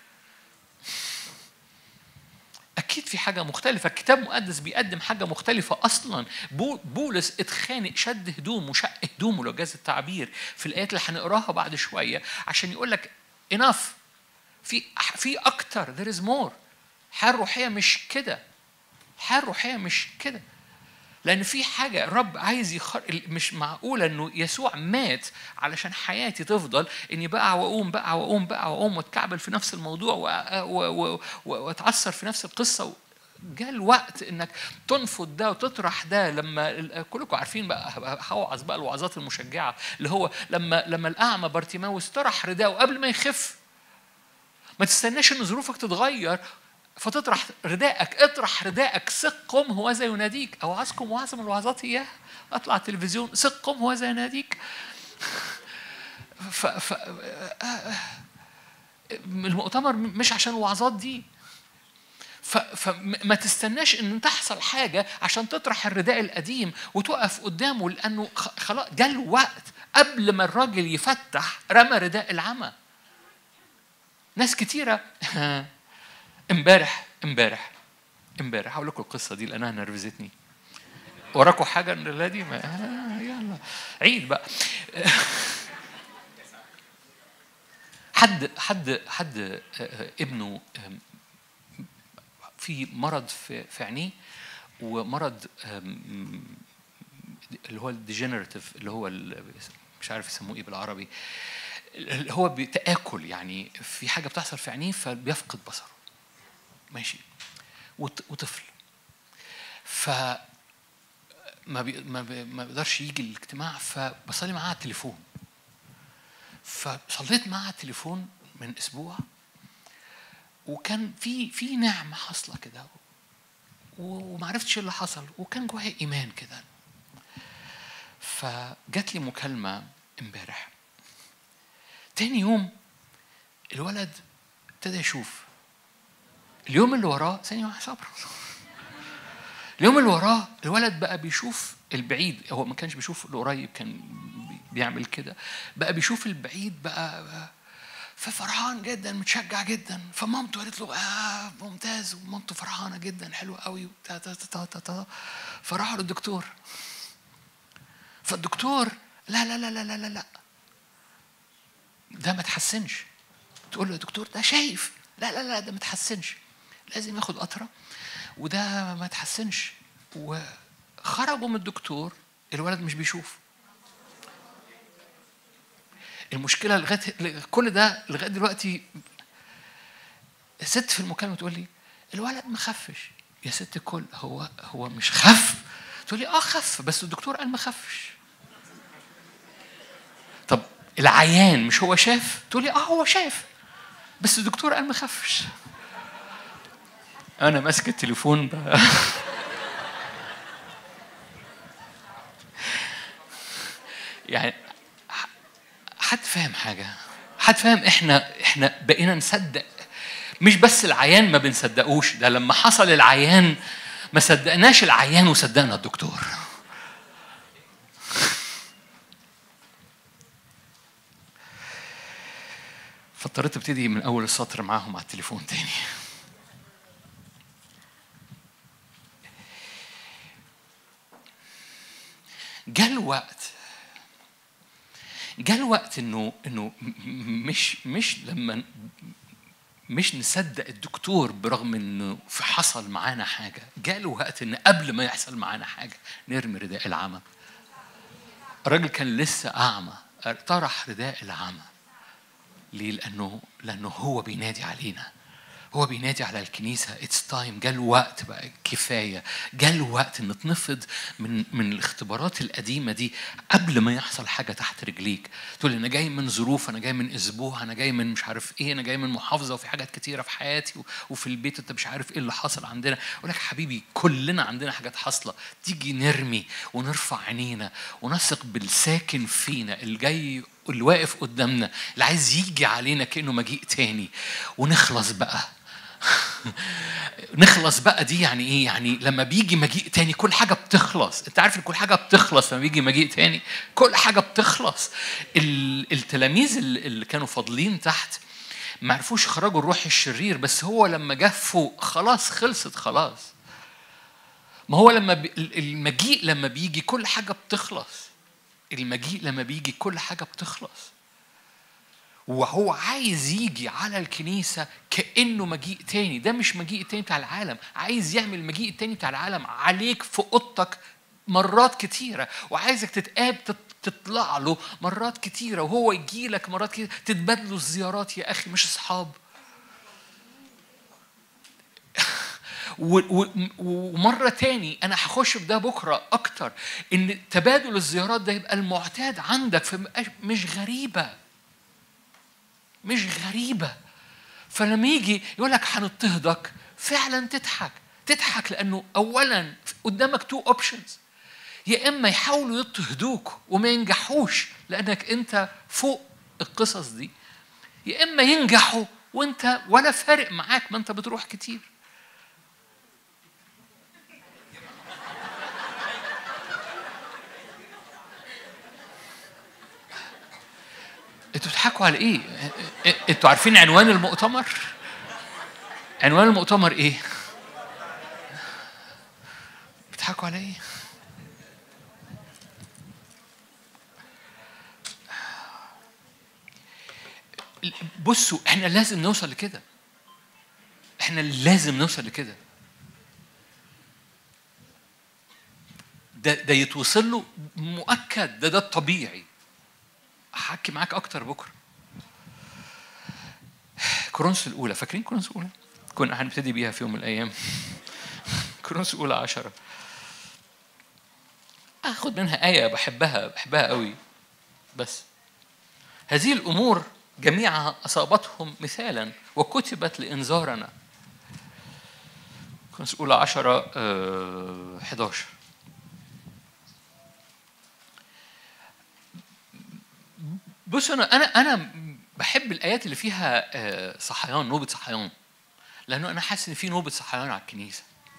اكيد في حاجه مختلفه الكتاب المقدس بيقدم حاجه مختلفه اصلا بولس اتخانق شد هدومه شق هدومه لو جاز التعبير في الايات اللي هنقراها بعد شويه عشان يقول لك اناف في في اكتر there is more الحياه الروحيه مش كده الحياه الروحيه مش كده لأن في حاجة الرب عايز يخر... مش معقولة إنه يسوع مات علشان حياتي تفضل إني بقع وأقوم بقع وأقوم بقع وأقوم وأتكعبل في نفس الموضوع وأتعثر في نفس القصة جاء الوقت انك تنفض ده وتطرح ده لما كلكم عارفين بقى هوعظ بقى الوعظات المشجعه اللي هو لما لما الاعمى بارتيماوس طرح رداءه قبل ما يخف ما تستناش ان ظروفك تتغير فتطرح رداءك اطرح رداءك سق قم هو ذا يناديك اوعظكم وعظ من الوعظات اياه اطلع التلفزيون سق قم هو ذا يناديك ف... ف... المؤتمر مش عشان الوعظات دي ف... فما تستناش ان تحصل حاجه عشان تطرح الرداء القديم وتقف قدامه لانه خلاص جاء الوقت قبل ما الراجل يفتح رمى رداء العمى ناس كتيره امبارح امبارح امبارح هقول لكم القصه دي لانها نرفزتني وراكم حاجه الليله دي ما آه يلا عيد بقى حد حد حد ابنه في مرض في في عينيه ومرض اللي هو الديجنراتيف اللي هو مش عارف يسموه ايه بالعربي اللي هو بتاكل يعني في حاجه بتحصل في عينيه فبيفقد بصره ماشي وطفل ف ما بي ما, بي ما بيقدرش يجي الاجتماع فبصلي معاه على التليفون فصليت معاه على التليفون من اسبوع وكان في في نعمه حاصله كده وما عرفتش ايه اللي حصل وكان جوايا ايمان كده فجات لي مكالمه امبارح تاني يوم الولد ابتدى يشوف اليوم اللي وراه ثانية واحدة صبر اليوم اللي وراه الولد بقى بيشوف البعيد هو ما كانش بيشوف القريب كان بيعمل كده بقى بيشوف البعيد بقى, بقى ففرحان جدا متشجع جدا فمامته قالت له اه ممتاز ومامته فرحانه جدا حلوه قوي تا تا تا تا تا فراحوا للدكتور فالدكتور لا لا لا لا لا لا لا ده ما تحسنش تقول له يا دكتور ده شايف لا لا لا ده ما تحسنش لازم ياخد قطره وده ما تحسنش وخرجوا من الدكتور الولد مش بيشوف المشكله لغايه كل ده لغايه دلوقتي ست في المكالمه تقول لي الولد ما خفش يا ست الكل هو هو مش خف تقول لي اه خف بس الدكتور قال ما خفش طب العيان مش هو شاف تقول لي اه هو شاف بس الدكتور قال ما خفش انا ماسك التليفون بقى يعني حد فاهم حاجه حد فاهم احنا احنا بقينا نصدق مش بس العيان ما بنصدقوش ده لما حصل العيان ما صدقناش العيان وصدقنا الدكتور فاضطريت ابتدي من اول السطر معاهم على التليفون تاني جاء الوقت جاء الوقت انه انه مش مش لما مش نصدق الدكتور برغم انه في حصل معانا حاجه جاء الوقت ان قبل ما يحصل معانا حاجه نرمي رداء العمى الراجل كان لسه اعمى طرح رداء العمى ليه لانه لانه هو بينادي علينا هو بينادي على الكنيسة اتس تايم جاء الوقت بقى كفاية جاء الوقت ان تنفض من من الاختبارات القديمة دي قبل ما يحصل حاجة تحت رجليك تقول انا جاي من ظروف انا جاي من اسبوع انا جاي من مش عارف ايه انا جاي من محافظة وفي حاجات كتيرة في حياتي وفي البيت انت مش عارف ايه اللي حصل عندنا اقول لك حبيبي كلنا عندنا حاجات حاصلة تيجي نرمي ونرفع عينينا ونثق بالساكن فينا اللي جاي اللي واقف قدامنا اللي عايز يجي علينا كانه مجيء تاني ونخلص بقى نخلص بقى دي يعني ايه يعني لما بيجي مجيء تاني كل حاجه بتخلص انت عارف ان كل حاجه بتخلص لما بيجي مجيء تاني كل حاجه بتخلص التلاميذ اللي كانوا فاضلين تحت ما عرفوش يخرجوا الروح الشرير بس هو لما جه فوق خلاص خلصت خلاص ما هو لما بي المجيء لما بيجي كل حاجه بتخلص المجيء لما بيجي كل حاجه بتخلص وهو عايز يجي على الكنيسة كأنه مجيء تاني ده مش مجيء تاني بتاع العالم عايز يعمل مجيء تاني بتاع العالم عليك في أوضتك مرات كتيرة وعايزك تتقاب تطلع له مرات كتيرة وهو يجي لك مرات كتيرة تتبادلوا الزيارات يا أخي مش أصحاب ومرة تاني أنا هخش في ده بكرة أكتر إن تبادل الزيارات ده يبقى المعتاد عندك فمش غريبة مش غريبة فلما يجي يقول لك هنضطهدك فعلا تضحك تضحك لأنه أولا قدامك تو أوبشنز يا إما يحاولوا يضطهدوك وما ينجحوش لأنك أنت فوق القصص دي يا اما ينجحوا وانت ولا فارق معاك ما انت بتروح كتير انتوا بتضحكوا على ايه؟ انتوا عارفين عنوان المؤتمر؟ عنوان المؤتمر ايه؟ بتضحكوا على ايه؟ بصوا احنا لازم نوصل لكده احنا لازم نوصل لكده ده ده يتوصل له مؤكد ده ده الطبيعي هحكي معاك اكتر بكره كورنثوس الاولى فاكرين كورنثوس الاولى كنا هنبتدي بيها في يوم من الايام كورنثوس الاولى عشرة اخد منها ايه بحبها بحبها قوي بس هذه الامور جميعها اصابتهم مثالا وكتبت لانذارنا كورنثوس الاولى عشرة آه 11 بص انا انا انا بحب الايات اللي فيها صحيان نوبه صحيان لانه انا حاسس ان في نوبه صحيان على الكنيسه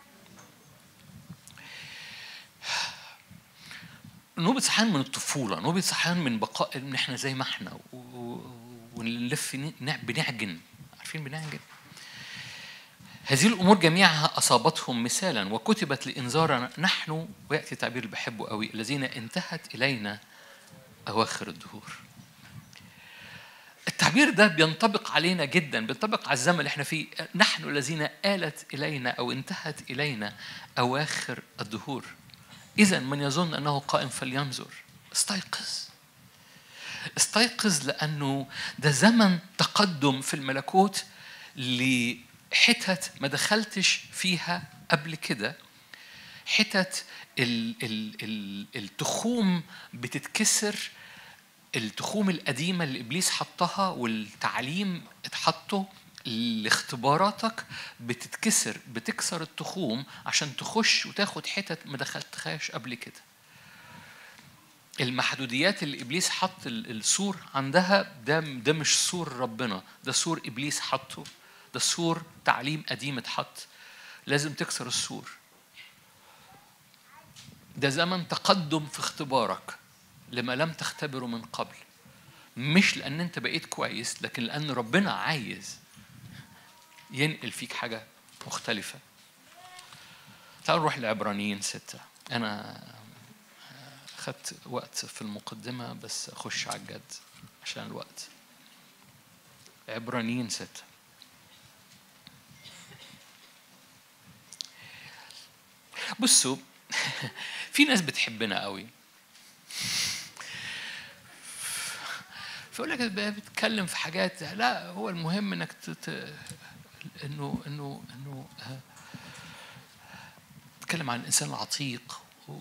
نوبة صحيان من الطفولة، نوبة صحيان من بقاء ان احنا زي ما احنا ونلف بنعجن، عارفين بنعجن؟ هذه الامور جميعها اصابتهم مثالا وكتبت لانذارنا نحن وياتي التعبير اللي بحبه قوي الذين انتهت الينا اواخر الدهور. التعبير ده بينطبق علينا جدا بينطبق على الزمن اللي احنا فيه نحن الذين آلت إلينا أو انتهت إلينا أواخر الدهور إذا من يظن أنه قائم فلينظر استيقظ استيقظ لأنه ده زمن تقدم في الملكوت لحتت ما دخلتش فيها قبل كده حتت التخوم بتتكسر التخوم القديمة اللي إبليس حطها والتعليم اتحطه لاختباراتك بتتكسر بتكسر التخوم عشان تخش وتاخد حتت ما دخلتهاش قبل كده المحدوديات اللي ابليس حط السور عندها ده ده مش سور ربنا ده سور ابليس حطه ده سور تعليم قديم اتحط لازم تكسر السور ده زمن تقدم في اختبارك لما لم تختبره من قبل مش لان انت بقيت كويس لكن لان ربنا عايز ينقل فيك حاجه مختلفه تعالوا نروح لعبرانيين ستة أنا أخدت وقت في المقدمة بس أخش على الجد عشان الوقت عبرانيين ستة بصوا في ناس بتحبنا قوي فيقول لك بتتكلم في حاجات لا هو المهم انك تت... انه انه انه تتكلم عن الانسان العتيق و...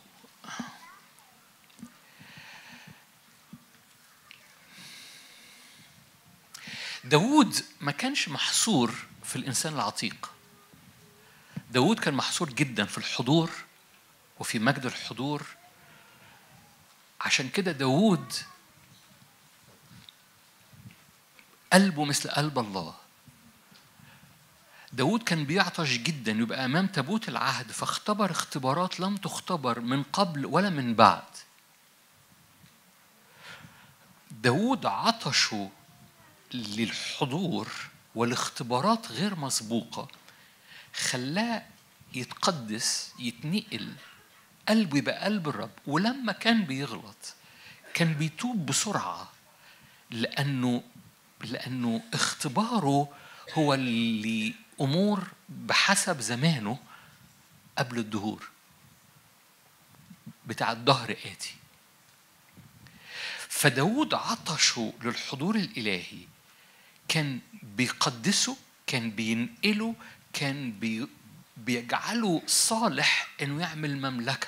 داوود ما كانش محصور في الانسان العتيق داوود كان محصور جدا في الحضور وفي مجد الحضور عشان كده داوود قلبه مثل قلب الله داود كان بيعطش جدا يبقى أمام تابوت العهد فاختبر اختبارات لم تختبر من قبل ولا من بعد داود عطشه للحضور والاختبارات غير مسبوقة خلاه يتقدس يتنقل قلبه يبقى قلب الرب ولما كان بيغلط كان بيتوب بسرعة لأنه لأنه اختباره هو اللي أمور بحسب زمانه قبل الدهور بتاع الظهر آتي فداود عطشه للحضور الإلهي كان بيقدسه كان بينقله كان بي بيجعله صالح انه يعمل مملكه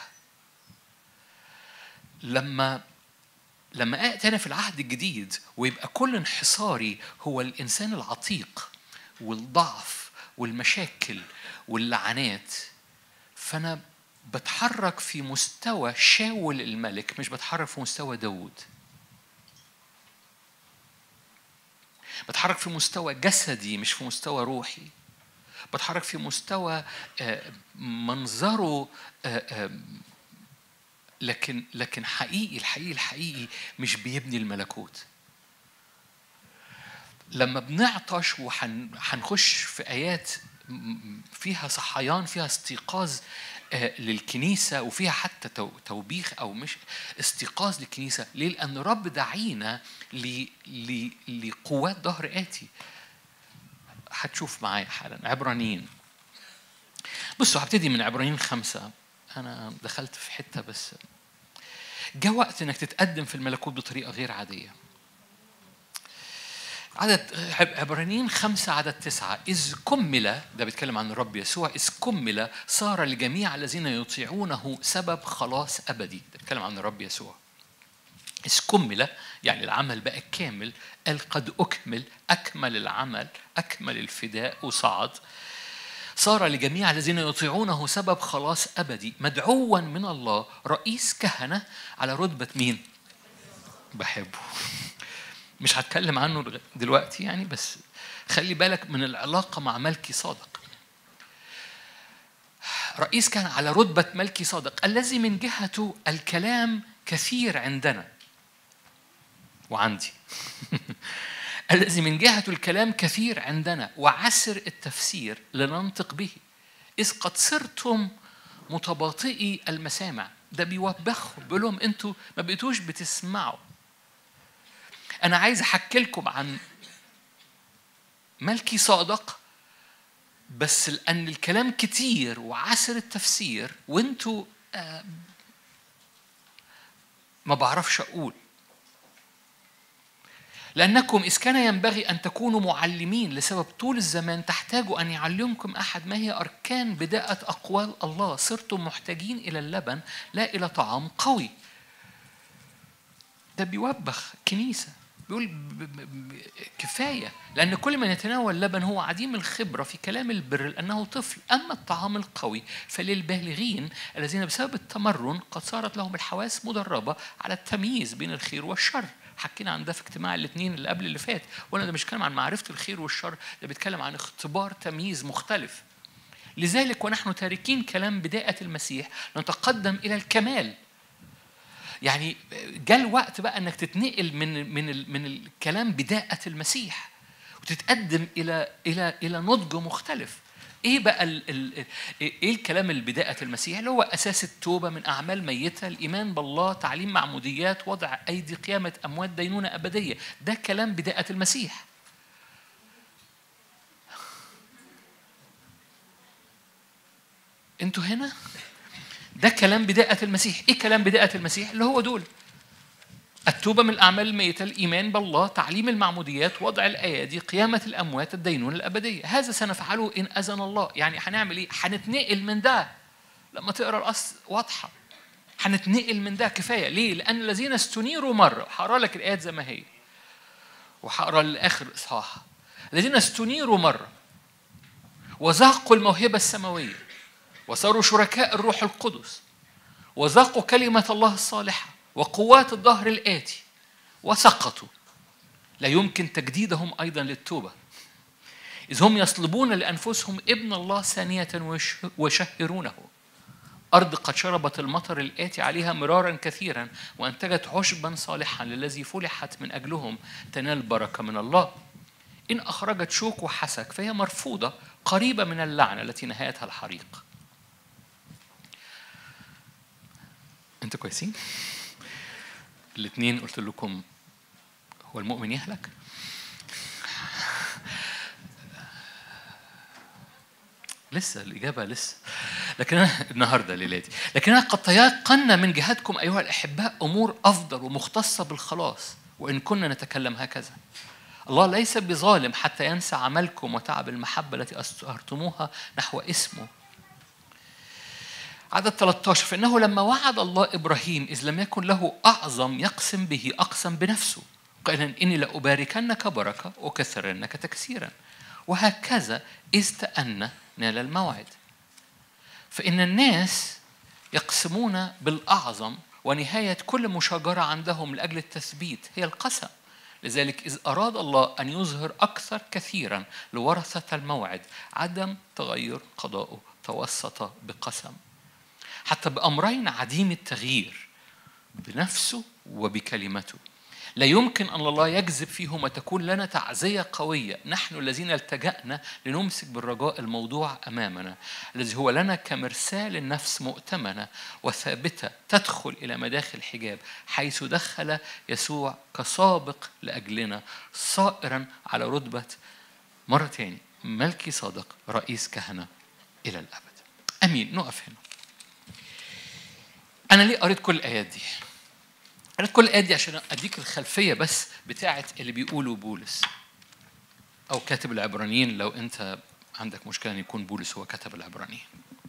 لما لما اتي انا في العهد الجديد ويبقى كل انحصاري هو الانسان العتيق والضعف والمشاكل واللعنات فانا بتحرك في مستوى شاول الملك مش بتحرك في مستوى داود بتحرك في مستوى جسدي مش في مستوى روحي بتحرك في مستوى آه، منظره آه، آه، لكن لكن حقيقي الحقيقي الحقيقي مش بيبني الملكوت لما بنعطش وهنخش في ايات فيها صحيان فيها استيقاظ للكنيسة وفيها حتى توبيخ أو مش استيقاظ للكنيسة ليه؟ لأن رب دعينا لقوات ظهر آتي هتشوف معايا حالا عبرانيين بصوا هبتدي من عبرانيين خمسة أنا دخلت في حتة بس جاء وقت إنك تتقدم في الملكوت بطريقة غير عادية عدد عبرانيين خمسة عدد تسعة إذ كمل ده بيتكلم عن الرب يسوع إذ كمل صار لجميع الذين يطيعونه سبب خلاص أبدي ده بيتكلم عن الرب يسوع إذ كمل يعني العمل بقى كامل قال قد أكمل أكمل العمل أكمل الفداء وصعد صار لجميع الذين يطيعونه سبب خلاص أبدي مدعوا من الله رئيس كهنة على رتبة مين؟ بحبه مش هتكلم عنه دلوقتي يعني بس خلي بالك من العلاقة مع ملكي صادق رئيس كان على رتبة ملكي صادق الذي من جهته الكلام كثير عندنا وعندي الذي من جهته الكلام كثير عندنا وعسر التفسير لننطق به إذ قد صرتم متباطئي المسامع ده بيوبخهم بيقول لهم انتوا ما بقيتوش بتسمعوا انا عايز احكي لكم عن ملكي صادق بس لان الكلام كتير وعسر التفسير وانتوا آه، ما بعرفش اقول لأنكم إذ كان ينبغي أن تكونوا معلمين لسبب طول الزمان تحتاجوا أن يعلمكم أحد ما هي أركان بداءة أقوال الله صرتم محتاجين إلى اللبن لا إلى طعام قوي ده بيوبخ كنيسة بيقول كفاية لأن كل من يتناول اللبن هو عديم الخبرة في كلام البر لأنه طفل أما الطعام القوي فللبالغين الذين بسبب التمرن قد صارت لهم الحواس مدربة على التمييز بين الخير والشر حكينا عن ده في اجتماع الاثنين اللي قبل اللي فات وانا ده مش بيتكلم عن معرفه الخير والشر ده بيتكلم عن اختبار تمييز مختلف لذلك ونحن تاركين كلام بدايه المسيح نتقدم الى الكمال يعني جاء الوقت بقى انك تتنقل من من من الكلام بدايه المسيح وتتقدم الى الى الى نضج مختلف ايه بقى ال ال ايه الكلام البدايه المسيح اللي هو اساس التوبه من اعمال ميته الايمان بالله تعليم معموديات وضع ايدي قيامه اموات دينونه ابديه ده كلام بدايه المسيح انتوا هنا ده كلام بدايه المسيح ايه كلام بدايه المسيح اللي هو دول التوبة من الأعمال الميتة الإيمان بالله تعليم المعموديات وضع الأيادي قيامة الأموات الدينون الأبدية هذا سنفعله إن أذن الله يعني هنعمل إيه هنتنقل من ده لما تقرأ الأصل واضحة هنتنقل من ده كفاية ليه لأن الذين استنيروا مرة هقرأ لك الآيات زي ما هي وهقرأ لآخر إصحاح الذين استنيروا مرة وذاقوا الموهبة السماوية وصاروا شركاء الروح القدس وذاقوا كلمة الله الصالحة وقوات الظهر الآتي وسقطوا لا يمكن تجديدهم أيضا للتوبة إذ هم يصلبون لأنفسهم ابن الله ثانية ويشهرونه أرض قد شربت المطر الآتي عليها مرارا كثيرا وأنتجت عشبا صالحا للذي فلحت من أجلهم تنال بركة من الله إن أخرجت شوك وحسك فهي مرفوضة قريبة من اللعنة التي نهايتها الحريق أنتوا كويسين؟ الاثنين قلت لكم هو المؤمن يهلك لسه الإجابة لسه لكن أنا النهاردة ليلاتي لكن أنا قد تيقنا من جهتكم أيها الأحباء أمور أفضل ومختصة بالخلاص وإن كنا نتكلم هكذا الله ليس بظالم حتى ينسى عملكم وتعب المحبة التي أظهرتموها نحو اسمه عدد 13 فإنه لما وعد الله إبراهيم إذ لم يكن له أعظم يقسم به أقسم بنفسه قال إني لأباركنك بركة وكثرنك تكسيرا وهكذا إذ تأنى نال الموعد فإن الناس يقسمون بالأعظم ونهاية كل مشاجرة عندهم لأجل التثبيت هي القسم لذلك إذ أراد الله أن يظهر أكثر كثيرا لورثة الموعد عدم تغير قضاؤه توسط بقسم حتى بأمرين عديم التغيير بنفسه وبكلمته لا يمكن أن الله يجذب فيهما تكون لنا تعزية قوية نحن الذين التجأنا لنمسك بالرجاء الموضوع أمامنا الذي هو لنا كمرسال النفس مؤتمنة وثابتة تدخل إلى مداخل الحجاب حيث دخل يسوع كسابق لأجلنا صائرا على رتبة مرة تاني ملكي صادق رئيس كهنة إلى الأبد أمين نقف هنا أنا ليه قريت كل الآيات دي؟ قريت كل الآيات دي عشان أديك الخلفية بس بتاعة اللي بيقوله بولس أو كاتب العبرانيين لو أنت عندك مشكلة أن يكون بولس هو كتب العبرانيين.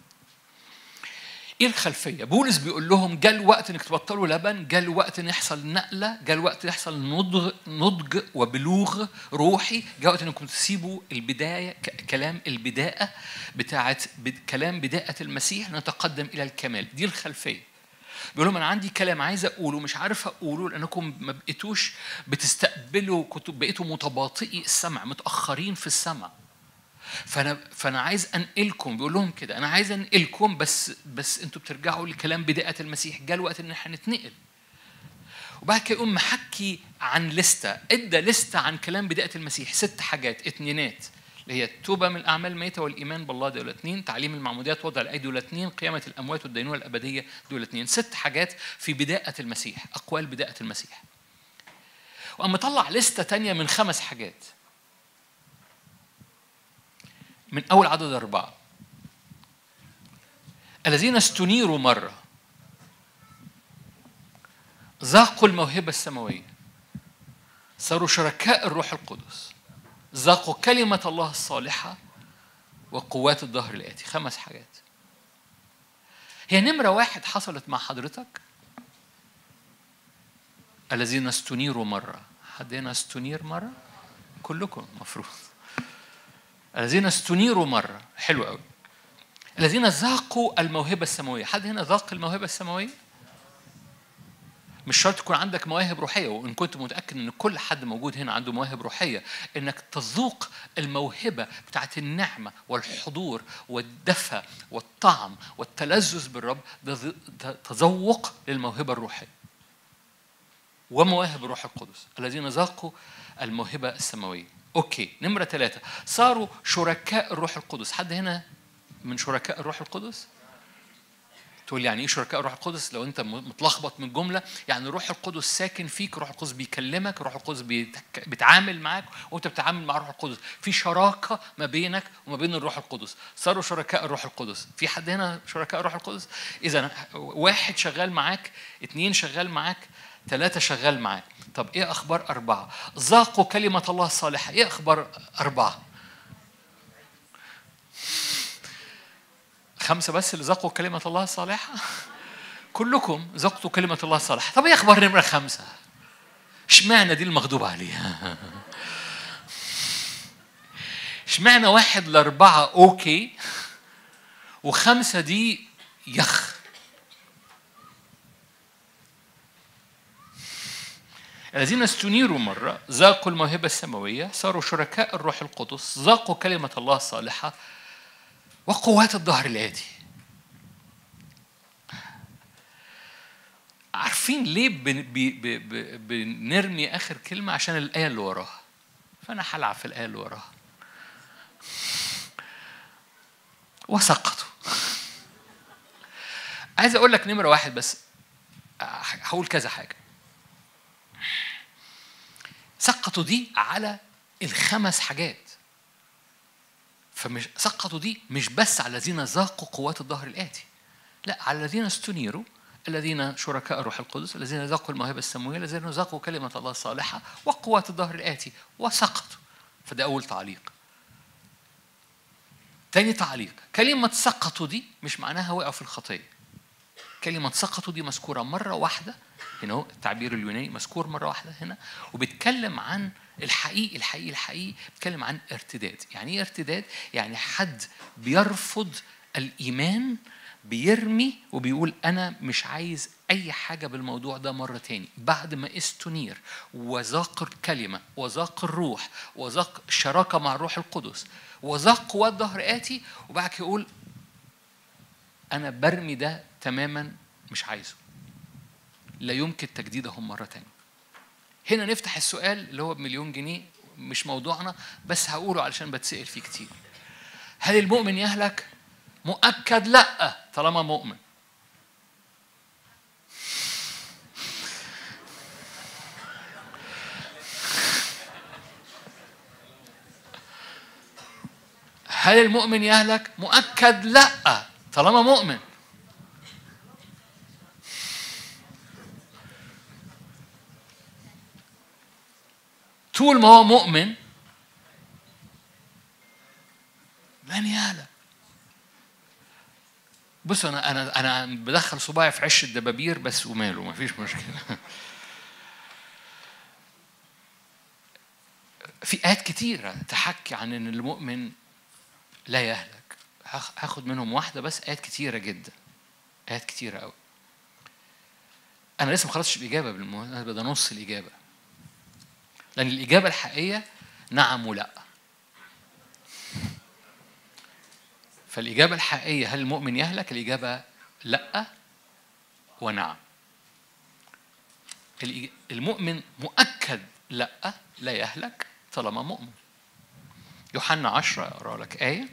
ايه الخلفيه؟ بولس بيقول لهم جاء الوقت انك تبطلوا لبن، جاء الوقت ان يحصل نقله، جاء الوقت يحصل نضج نضج وبلوغ روحي، جاء الوقت انكم تسيبوا البدايه كلام البدايه بتاعه كلام بدايه المسيح نتقدم الى الكمال، دي الخلفيه. بيقول لهم انا عندي كلام عايز اقوله مش عارف اقوله لانكم ما بقيتوش بتستقبلوا كنتوا بقيتوا متباطئي السمع متاخرين في السمع فانا فانا عايز انقلكم بيقول لهم كده انا عايز انقلكم بس بس انتوا بترجعوا لكلام بدايه المسيح جاء الوقت ان احنا نتنقل وبعد كده يقوم محكي عن لستة ادى لستة عن كلام بداية المسيح ست حاجات اتنينات اللي هي التوبة من الأعمال الميتة والإيمان بالله دول اتنين تعليم المعموديات وضع الأيدي دول اتنين قيامة الأموات والدينونة الأبدية دول اتنين ست حاجات في بداية المسيح أقوال بداية المسيح وأما طلع لستة تانية من خمس حاجات من أول عدد أربعة الذين استنيروا مرة ذاقوا الموهبة السماوية صاروا شركاء الروح القدس ذاقوا كلمة الله الصالحة وقوات الظهر الآتي خمس حاجات هي نمرة واحد حصلت مع حضرتك الذين استنيروا مرة حد هنا استنير مرة كلكم مفروض الذين استنيروا مرة حلو قوي الذين ذاقوا الموهبة السماوية حد هنا ذاق الموهبة السماوية مش شرط يكون عندك مواهب روحية وإن كنت متأكد إن كل حد موجود هنا عنده مواهب روحية إنك تذوق الموهبة بتاعت النعمة والحضور والدفى والطعم والتلذذ بالرب ده تذوق للموهبة الروحية ومواهب الروح القدس الذين ذاقوا الموهبة السماوية أوكي نمرة ثلاثة صاروا شركاء الروح القدس حد هنا من شركاء الروح القدس تقول يعني ايه شركاء الروح القدس لو انت متلخبط من الجمله يعني الروح القدس ساكن فيك الروح القدس بيكلمك الروح القدس بيتعامل معاك وانت بتتعامل مع الروح القدس في شراكه ما بينك وما بين الروح القدس صاروا شركاء الروح القدس في حد هنا شركاء الروح القدس اذا واحد شغال معاك اثنين شغال معاك ثلاثة شغال معاك طب ايه اخبار اربعة ذاقوا كلمة الله الصالحة ايه اخبار اربعة خمسة بس اللي ذاقوا كلمة الله الصالحة كلكم ذقتوا كلمة الله الصالحة طب ايه اخبار نمرة خمسة اشمعنى دي المغضوب عليها اشمعنى واحد لأربعة أوكي وخمسة دي يخ الذين استنيروا مرة ذاقوا الموهبة السماوية صاروا شركاء الروح القدس ذاقوا كلمة الله الصالحة وقوات الظهر الآتي عارفين ليه بن بي بي بنرمي آخر كلمة عشان الآية اللي وراها فأنا هلعب في الآية اللي وراها وسقطوا عايز أقول لك نمرة واحد بس هقول كذا حاجة سقطوا دي على الخمس حاجات فمش سقطوا دي مش بس على الذين ذاقوا قوات الظهر الآتي لا على الذين استنيروا الذين شركاء الروح القدس الذين ذاقوا الموهبة السماوية الذين ذاقوا كلمة الله الصالحة وقوات الظهر الآتي وسقطوا فده أول تعليق تاني تعليق كلمة سقطوا دي مش معناها وقعوا في الخطية كلمة سقطوا دي مذكورة مرة واحدة هنا هو التعبير اليوناني مذكور مرة واحدة هنا وبيتكلم عن الحقيقي الحقيقي الحقيقي بيتكلم عن ارتداد يعني ايه ارتداد يعني حد بيرفض الإيمان بيرمي وبيقول أنا مش عايز أي حاجة بالموضوع ده مرة تاني بعد ما استنير وذاق الكلمة وذاق الروح وذاق الشراكة مع الروح القدس وذاق قوات ظهر آتي وبعد كده يقول أنا برمي ده تماما مش عايزه لا يمكن تجديدهم مرة تانية هنا نفتح السؤال اللي هو بمليون جنيه مش موضوعنا بس هقوله علشان بتسأل فيه كتير هل المؤمن يهلك؟ مؤكد لا طالما مؤمن هل المؤمن يهلك؟ مؤكد لا طالما مؤمن طول ما هو مؤمن لن يهلك بص انا انا انا بدخل صباعي في عش الدبابير بس وماله ما فيش مشكله في آيات كتيرة تحكي عن إن المؤمن لا يهلك هاخد منهم واحدة بس آيات كتيرة جدا آيات كتيرة أوي أنا لسه ما خلصتش الإجابة بالمناسبة ده نص الإجابة لأن الإجابة الحقيقية نعم ولا فالإجابة الحقيقية هل المؤمن يهلك؟ الإجابة لا ونعم المؤمن مؤكد لا لا يهلك طالما مؤمن يوحنا عشرة أقرأ لك آية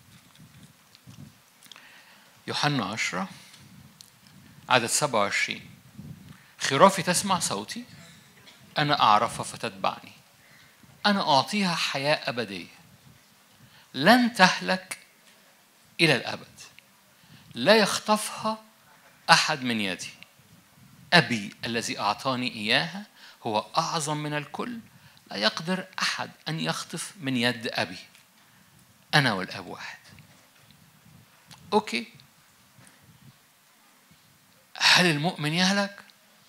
يوحنا عشرة عدد سبعة وعشرين خرافي تسمع صوتي أنا أعرفها فتتبعني أنا أعطيها حياة أبدية لن تهلك إلى الأبد لا يخطفها أحد من يدي أبي الذي أعطاني إياها هو أعظم من الكل لا يقدر أحد أن يخطف من يد أبي أنا والأب واحد أوكي هل المؤمن يهلك؟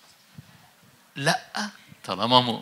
لا طالما مؤمن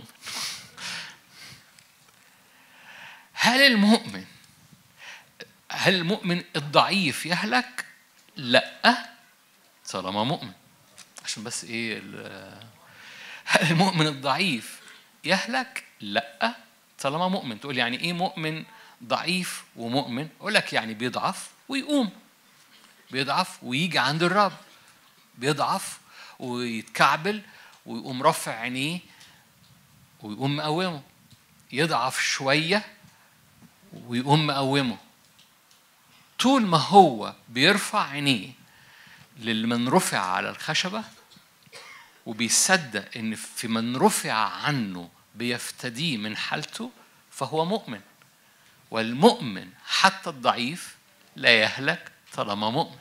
هل المؤمن هل المؤمن الضعيف يهلك؟ لا طالما مؤمن عشان بس ايه هل المؤمن الضعيف يهلك؟ لا طالما مؤمن تقول يعني ايه مؤمن ضعيف ومؤمن؟ اقول لك يعني بيضعف ويقوم بيضعف ويجي عند الرب بيضعف ويتكعبل ويقوم رافع عينيه ويقوم مقومه يضعف شوية ويقوم مقومه طول ما هو بيرفع عينيه لمن رفع على الخشبة وبيصدق إن في من رفع عنه بيفتديه من حالته فهو مؤمن والمؤمن حتى الضعيف لا يهلك طالما مؤمن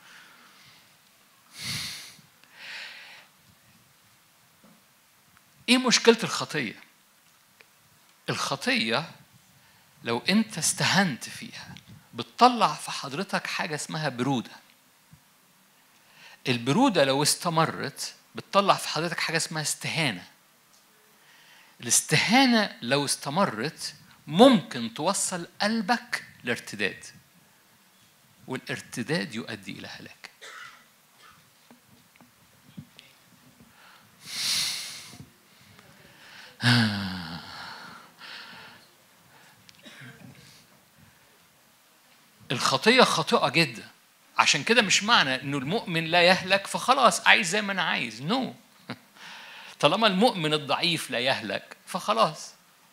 ايه مشكله الخطيه الخطيه لو انت استهنت فيها بتطلع في حضرتك حاجه اسمها بروده البروده لو استمرت بتطلع في حضرتك حاجه اسمها استهانه الاستهانه لو استمرت ممكن توصل قلبك لارتداد والارتداد يؤدي الى هلاك الخطية خاطئة جدا عشان كده مش معنى انه المؤمن لا يهلك فخلاص عايز زي ما انا عايز نو no. طالما المؤمن الضعيف لا يهلك فخلاص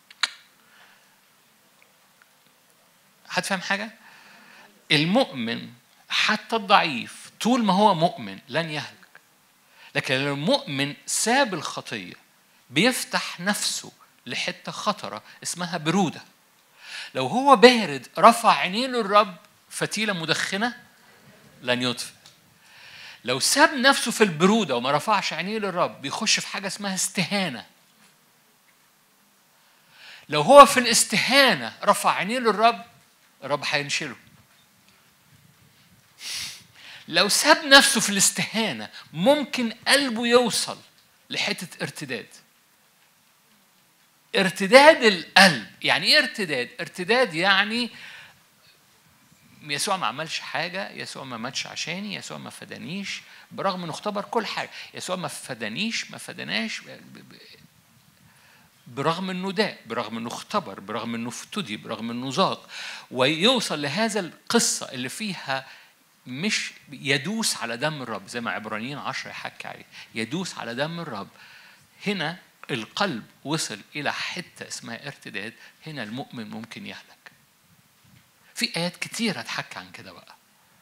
هتفهم حاجة؟ المؤمن حتى الضعيف طول ما هو مؤمن لن يهلك لكن المؤمن ساب الخطية بيفتح نفسه لحتة خطرة اسمها برودة لو هو بارد رفع عينيه للرب فتيلة مدخنة لن يطفئ لو ساب نفسه في البرودة وما رفعش عينيه للرب بيخش في حاجة اسمها استهانة لو هو في الاستهانة رفع عينيه للرب الرب هينشله لو ساب نفسه في الاستهانة ممكن قلبه يوصل لحتة ارتداد ارتداد القلب يعني ايه ارتداد ارتداد يعني يسوع ما عملش حاجة يسوع ما ماتش عشاني يسوع ما فدانيش برغم انه اختبر كل حاجة يسوع ما فدانيش ما فداناش برغم انه ده برغم انه اختبر برغم انه افتدي برغم انه ذاق ويوصل لهذا القصة اللي فيها مش يدوس على دم الرب زي ما عبرانيين عشرة يحكي عليه يدوس على دم الرب هنا القلب وصل إلى حتة اسمها ارتداد هنا المؤمن ممكن يهلك في آيات كتيرة تحكي عن كده بقى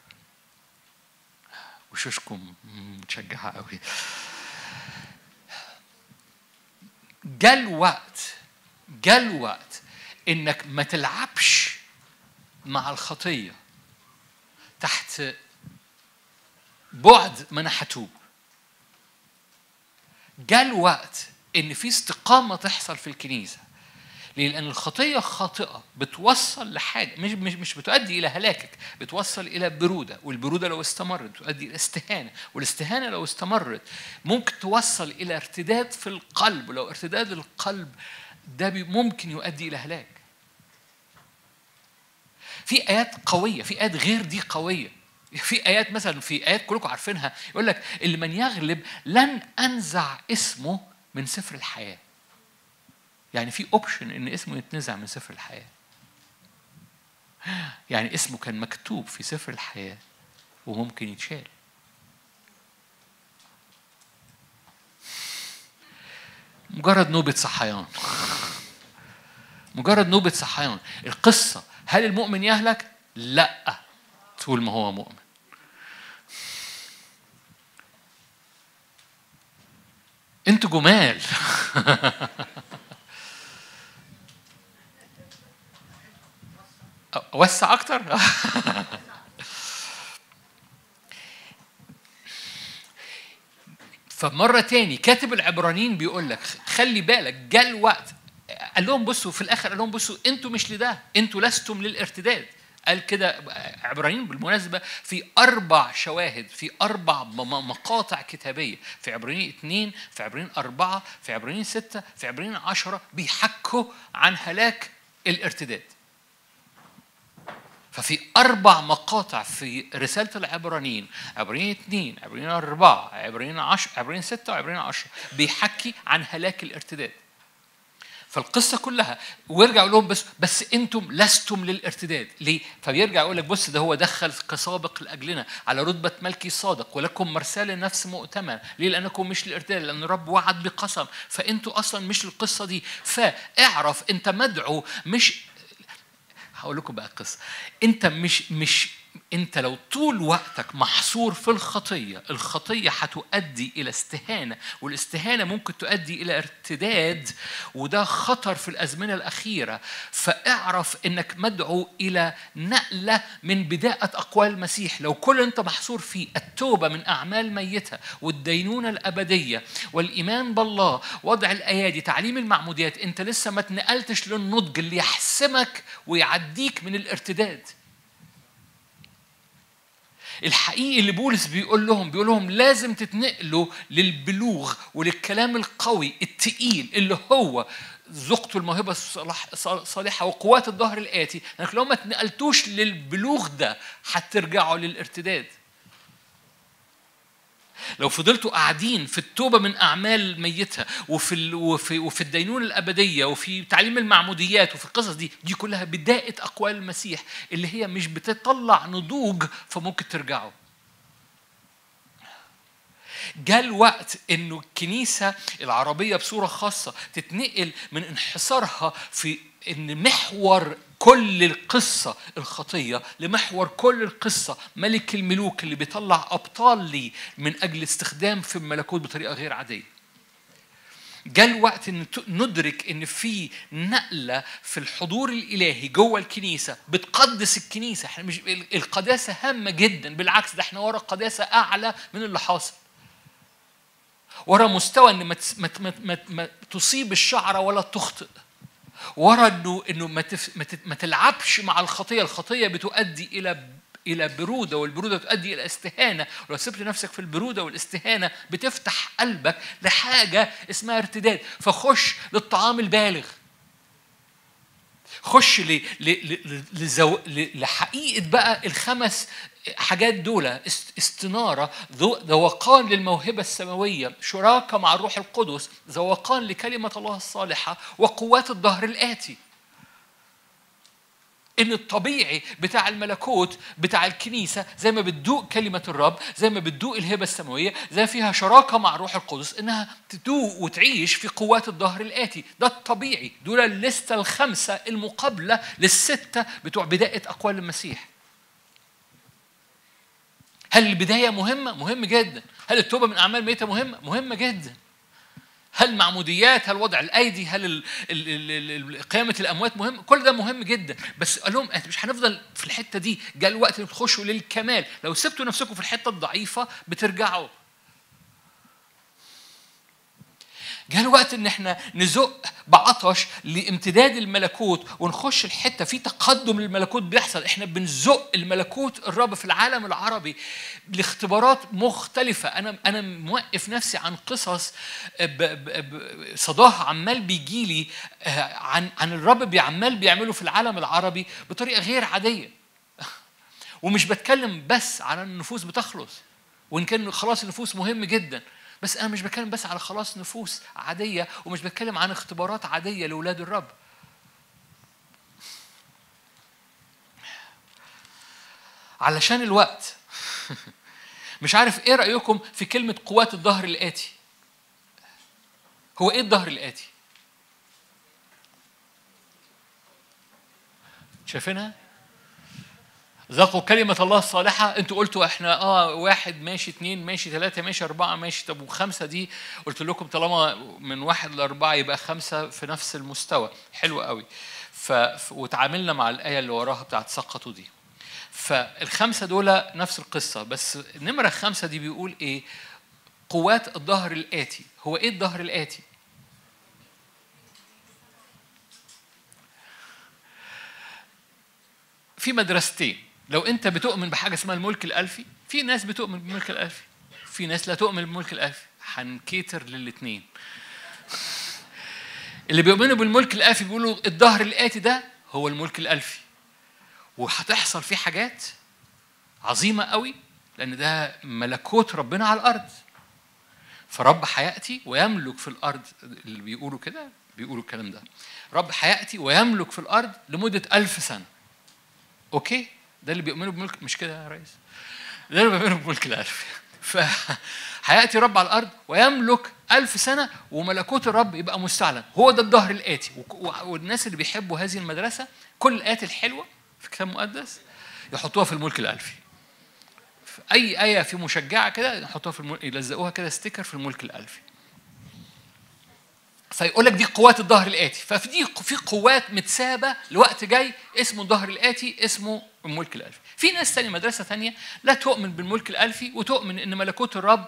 وشوشكم متشجعة قوي جاء الوقت جاء الوقت انك ما تلعبش مع الخطيه تحت بعد ما انا هتوب جاء الوقت ان في استقامه تحصل في الكنيسه ليه؟ لأن الخطية خاطئة بتوصل لحاجة مش مش مش بتؤدي إلى هلاكك، بتوصل إلى برودة، والبرودة لو استمرت تؤدي إلى استهانة، والاستهانة لو استمرت ممكن توصل إلى ارتداد في القلب، ولو ارتداد القلب ده ممكن يؤدي إلى هلاك. في آيات قوية، في آيات غير دي قوية. في آيات مثلا في آيات كلكم عارفينها يقول لك اللي من يغلب لن أنزع اسمه من سفر الحياة. يعني في اوبشن ان اسمه يتنزع من سفر الحياه يعني اسمه كان مكتوب في سفر الحياه وممكن يتشال مجرد نوبة صحيان مجرد نوبة صحيان القصة هل المؤمن يهلك؟ لا طول ما هو مؤمن انتوا جمال اوسع اكتر فمره تاني كاتب العبرانيين بيقول لك خلي بالك جاء الوقت قال لهم بصوا في الاخر قال لهم بصوا انتوا مش لده انتوا لستم للارتداد قال كده عبرانيين بالمناسبة في أربع شواهد في أربع مقاطع كتابية في عبرانيين اثنين في عبرانيين أربعة في عبرانيين ستة في عبرانيين عشرة بيحكوا عن هلاك الارتداد ففي أربع مقاطع في رسالة العبرانيين عبرانيين اثنين عبرانيين أربعة عبرانيين عشر عبرانيين ستة وعبرانيين عشرة بيحكي عن هلاك الارتداد فالقصة كلها ويرجع يقول لهم بس بس انتم لستم للارتداد، ليه؟ فبيرجع يقول لك بص ده هو دخل كسابق لاجلنا على رتبة ملكي صادق ولكم مرسال نفس مؤتمن، ليه؟ لانكم مش للارتداد لان الرب وعد بقسم، فانتوا اصلا مش للقصة دي، فاعرف انت مدعو مش هقول لكم بقى قصه انت مش مش انت لو طول وقتك محصور في الخطيه الخطيه هتؤدي الى استهانه والاستهانه ممكن تؤدي الى ارتداد وده خطر في الازمنه الاخيره فاعرف انك مدعو الى نقله من بدايه اقوال المسيح لو كل انت محصور فيه التوبه من اعمال ميته والدينونه الابديه والايمان بالله وضع الايادي تعليم المعموديات انت لسه ما اتنقلتش للنضج اللي يحسمك ويعديك من الارتداد الحقيقي اللي بولس بيقول لهم بيقول لهم لازم تتنقلوا للبلوغ وللكلام القوي التقيل اللي هو ذقتوا الموهبة الصالحة وقوات الظهر الآتي لأنك لو ما اتنقلتوش للبلوغ ده هترجعوا للارتداد لو فضلتوا قاعدين في التوبه من اعمال ميته وفي وفي وفي الدينونه الابديه وفي تعليم المعموديات وفي القصص دي دي كلها بدايه اقوال المسيح اللي هي مش بتطلع نضوج فممكن ترجعوا جاء الوقت انه الكنيسه العربيه بصوره خاصه تتنقل من انحصارها في ان محور كل القصة الخطية لمحور كل القصة ملك الملوك اللي بيطلع أبطال لي من أجل استخدام في الملكوت بطريقة غير عادية جاء الوقت ان ندرك ان في نقله في الحضور الالهي جوه الكنيسه بتقدس الكنيسه احنا مش القداسه هامه جدا بالعكس ده احنا ورا قداسه اعلى من اللي حاصل ورا مستوى ان ما, ما, ما, ما تصيب الشعره ولا تخطئ ورا انه انه ما, تف ما, ما تلعبش مع الخطيه، الخطيه بتؤدي الى الى بروده والبروده تؤدي الى استهانه، ولو سبت نفسك في البروده والاستهانه بتفتح قلبك لحاجه اسمها ارتداد، فخش للطعام البالغ. خش ل... ل... ل... لزو... ل... لحقيقة بقى الخمس حاجات دول استنارة ذوقان للموهبة السماوية شراكة مع الروح القدس ذوقان لكلمة الله الصالحة وقوات الظهر الآتي ان الطبيعي بتاع الملكوت بتاع الكنيسه زي ما بتدوق كلمه الرب زي ما بتدوق الهبه السماويه زي فيها شراكه مع روح القدس انها تدوق وتعيش في قوات الظهر الاتي ده الطبيعي دول الليسته الخمسه المقابله للسته بتوع بدايه اقوال المسيح هل البدايه مهمه مهم جدا هل التوبه من اعمال ميته مهمه مهمه جدا هل المعموديات هل وضع الايدي هل قيامه الاموات مهم كل ده مهم جدا بس قال لهم انت مش هنفضل في الحته دي جاء الوقت اللي تخشوا للكمال لو سبتوا نفسكم في الحته الضعيفه بترجعوا جاء الوقت ان احنا نزق بعطش لامتداد الملكوت ونخش الحته في تقدم للملكوت بيحصل احنا بنزق الملكوت الرب في العالم العربي لاختبارات مختلفه انا انا موقف نفسي عن قصص صداها عمال بيجي لي آه، عن عن الرب بيعمال بيعمله في العالم العربي بطريقه غير عاديه ومش بتكلم بس على النفوس بتخلص وان كان خلاص النفوس مهم جدا بس أنا مش بتكلم بس على خلاص نفوس عادية ومش بتكلم عن اختبارات عادية لأولاد الرب علشان الوقت مش عارف ايه رأيكم في كلمة قوات الظهر الآتي هو ايه الظهر الآتي شايفينها ذاقوا كلمة الله الصالحة انتوا قلتوا احنا اه واحد ماشي اثنين ماشي ثلاثة ماشي أربعة ماشي طب وخمسة دي قلت لكم طالما من واحد لأربعة يبقى خمسة في نفس المستوى حلو قوي ف... وتعاملنا مع الآية اللي وراها بتاعت سقطوا دي فالخمسة دول نفس القصة بس النمرة الخمسة دي بيقول ايه قوات الظهر الآتي هو ايه الظهر الآتي في مدرستين لو انت بتؤمن بحاجه اسمها الملك الالفي في ناس بتؤمن بالملك الالفي في ناس لا تؤمن بالملك الالفي هنكيتر للاثنين اللي بيؤمنوا بالملك الالفي بيقولوا الظهر الاتي ده هو الملك الالفي وهتحصل فيه حاجات عظيمه قوي لان ده ملكوت ربنا على الارض فرب هياتي ويملك في الارض اللي بيقولوا كده بيقولوا الكلام ده رب هياتي ويملك في الارض لمده ألف سنه اوكي ده اللي بيؤمنوا بملك مش كده يا ريس ده اللي بيؤمنوا بملك الألف فهيأتي رب على الأرض ويملك ألف سنة وملكوت الرب يبقى مستعلن هو ده الظهر الآتي والناس اللي بيحبوا هذه المدرسة كل الآيات الحلوة في الكتاب المقدس يحطوها في الملك الألفي في أي آية في مشجعة كده يحطوها في الملك يلزقوها كده ستيكر في الملك الألفي فيقول لك دي قوات الظهر الآتي ففي دي في قوات متسابة لوقت جاي اسمه الظهر الآتي اسمه الملك الألفي في ناس تانية مدرسة تانية لا تؤمن بالملك الألفي وتؤمن إن ملكوت الرب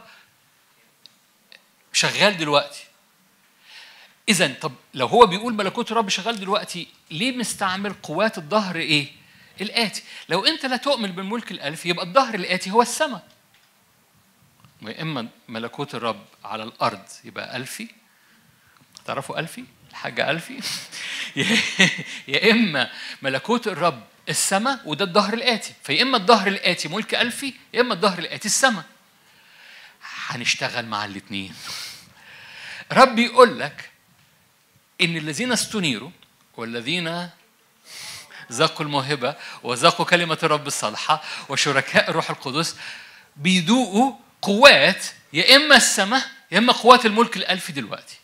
شغال دلوقتي إذا طب لو هو بيقول ملكوت الرب شغال دلوقتي ليه مستعمل قوات الظهر إيه؟ الآتي لو أنت لا تؤمن بالملك الألفي يبقى الظهر الآتي هو السماء وإما إما ملكوت الرب على الأرض يبقى ألفي تعرفوا ألفي؟ الحاجة ألفي يا إما ملكوت الرب السماء وده الظهر الآتي فيا إما الظهر الآتي ملك ألفي يا إما الظهر الآتي السماء هنشتغل مع الاثنين رب يقول لك إن الذين استنيروا والذين ذاقوا الموهبة وذاقوا كلمة الرب الصالحة وشركاء الروح القدس بيذوقوا قوات يا إما السماء يا إما قوات الملك الألفي دلوقتي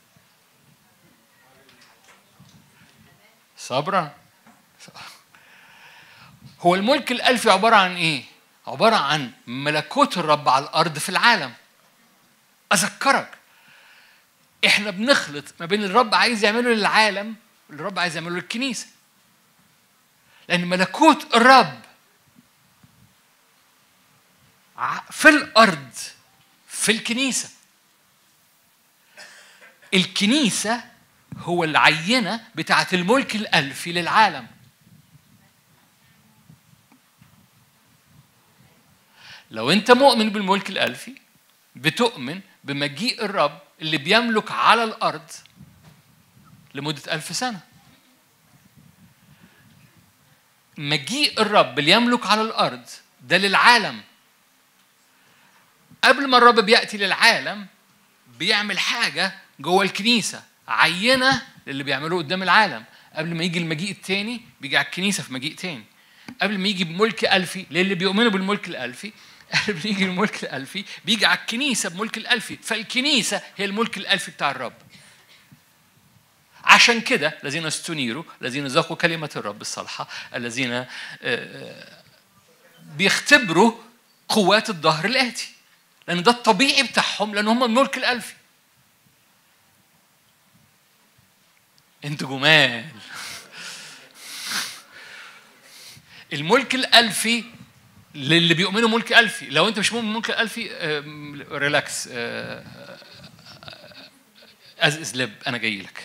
صبرا هو الملك الألفي عبارة عن إيه؟ عبارة عن ملكوت الرب على الأرض في العالم أذكرك إحنا بنخلط ما بين الرب عايز يعمله للعالم واللي الرب عايز يعمله للكنيسة لأن ملكوت الرب في الأرض في الكنيسة الكنيسة هو العينة بتاعة الملك الألفي للعالم لو أنت مؤمن بالملك الألفي بتؤمن بمجيء الرب اللي بيملك على الأرض لمدة ألف سنة مجيء الرب ليملك على الارض ده للعالم قبل ما الرب بياتي للعالم بيعمل حاجه جوه الكنيسه عينه للي بيعملوه قدام العالم قبل ما يجي المجيء التاني بيجي على الكنيسه في مجيء تاني قبل ما يجي بملك الفي للي بيؤمنوا بالملك الالفي قبل ما يجي الملك الالفي بيجي على الكنيسه بملك الالفي فالكنيسه هي الملك الالفي بتاع الرب عشان كده الذين استنيروا الذين ذاقوا كلمة الرب الصالحة الذين آه، آه، بيختبروا قوات الظهر الآتي لأن ده الطبيعي بتاعهم لأن هم الملك الألفي انتوا جمال الملك الألفي للي بيؤمنوا ملك ألفي لو أنت مش مؤمن ملك ألفي آم، ريلاكس آه، أزقز لب أنا جاي لك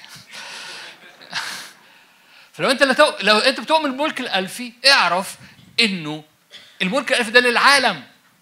فلو انت لو, لو انت بتؤمن بالملك الالفي اعرف انه الملك الالفي ده للعالم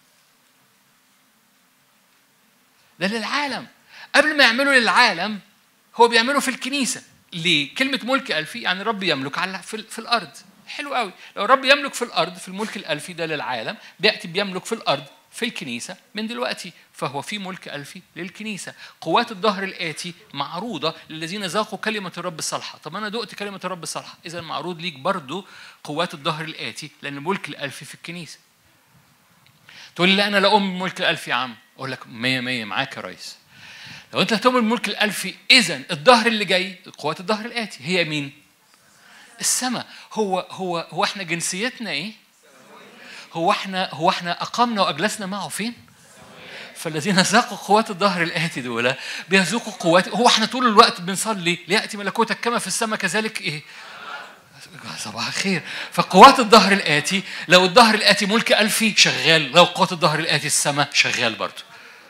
ده للعالم قبل ما يعملوا للعالم هو بيعمله في الكنيسه ليه كلمه ملك الفي يعني الرب يملك على في, ال- في الارض حلو قوي لو الرب يملك في الارض في الملك الالفي ده للعالم بياتي بيملك في الارض في الكنيسة من دلوقتي فهو في ملك ألفي للكنيسة قوات الظهر الآتي معروضة للذين ذاقوا كلمة الرب الصالحة طب أنا دقت كلمة الرب الصالحة إذا معروض ليك برضو قوات الظهر الآتي لأن ملك الألفي في الكنيسة تقول لي لا أنا لا أؤمن بملك الألفي يا عم أقول لك مية مية معاك يا ريس لو أنت هتؤمن بالملك الألفي إذا الظهر اللي جاي قوات الظهر الآتي هي مين؟ السماء هو هو هو احنا جنسيتنا ايه؟ هو احنا هو احنا اقمنا واجلسنا معه فين؟ فالذين ذاقوا قوات الظهر الآتي دول بيذوقوا قوات هو احنا طول الوقت بنصلي ليأتي ملكوتك كما في السماء كذلك ايه؟ صباح الخير فقوات الظهر الآتي لو الظهر الآتي ملك ألفي شغال لو قوات الظهر الآتي السماء شغال برضه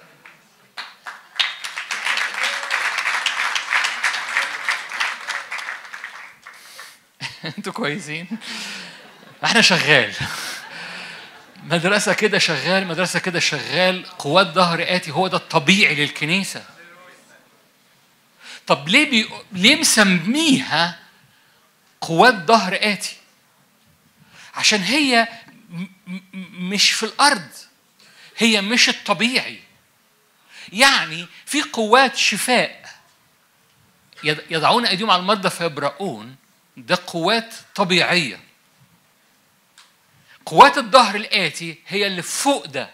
انتوا كويسين احنا شغال مدرسة كده شغال مدرسة كده شغال قوات ظهر آتي هو ده الطبيعي للكنيسة طب ليه بي... ليه مسميها قوات ظهر آتي عشان هي م... م... مش في الأرض هي مش الطبيعي يعني في قوات شفاء يد- يضعون أيديهم على المرضى فيبرؤون ده قوات طبيعيه قوات الظهر الآتي هي اللي فوق ده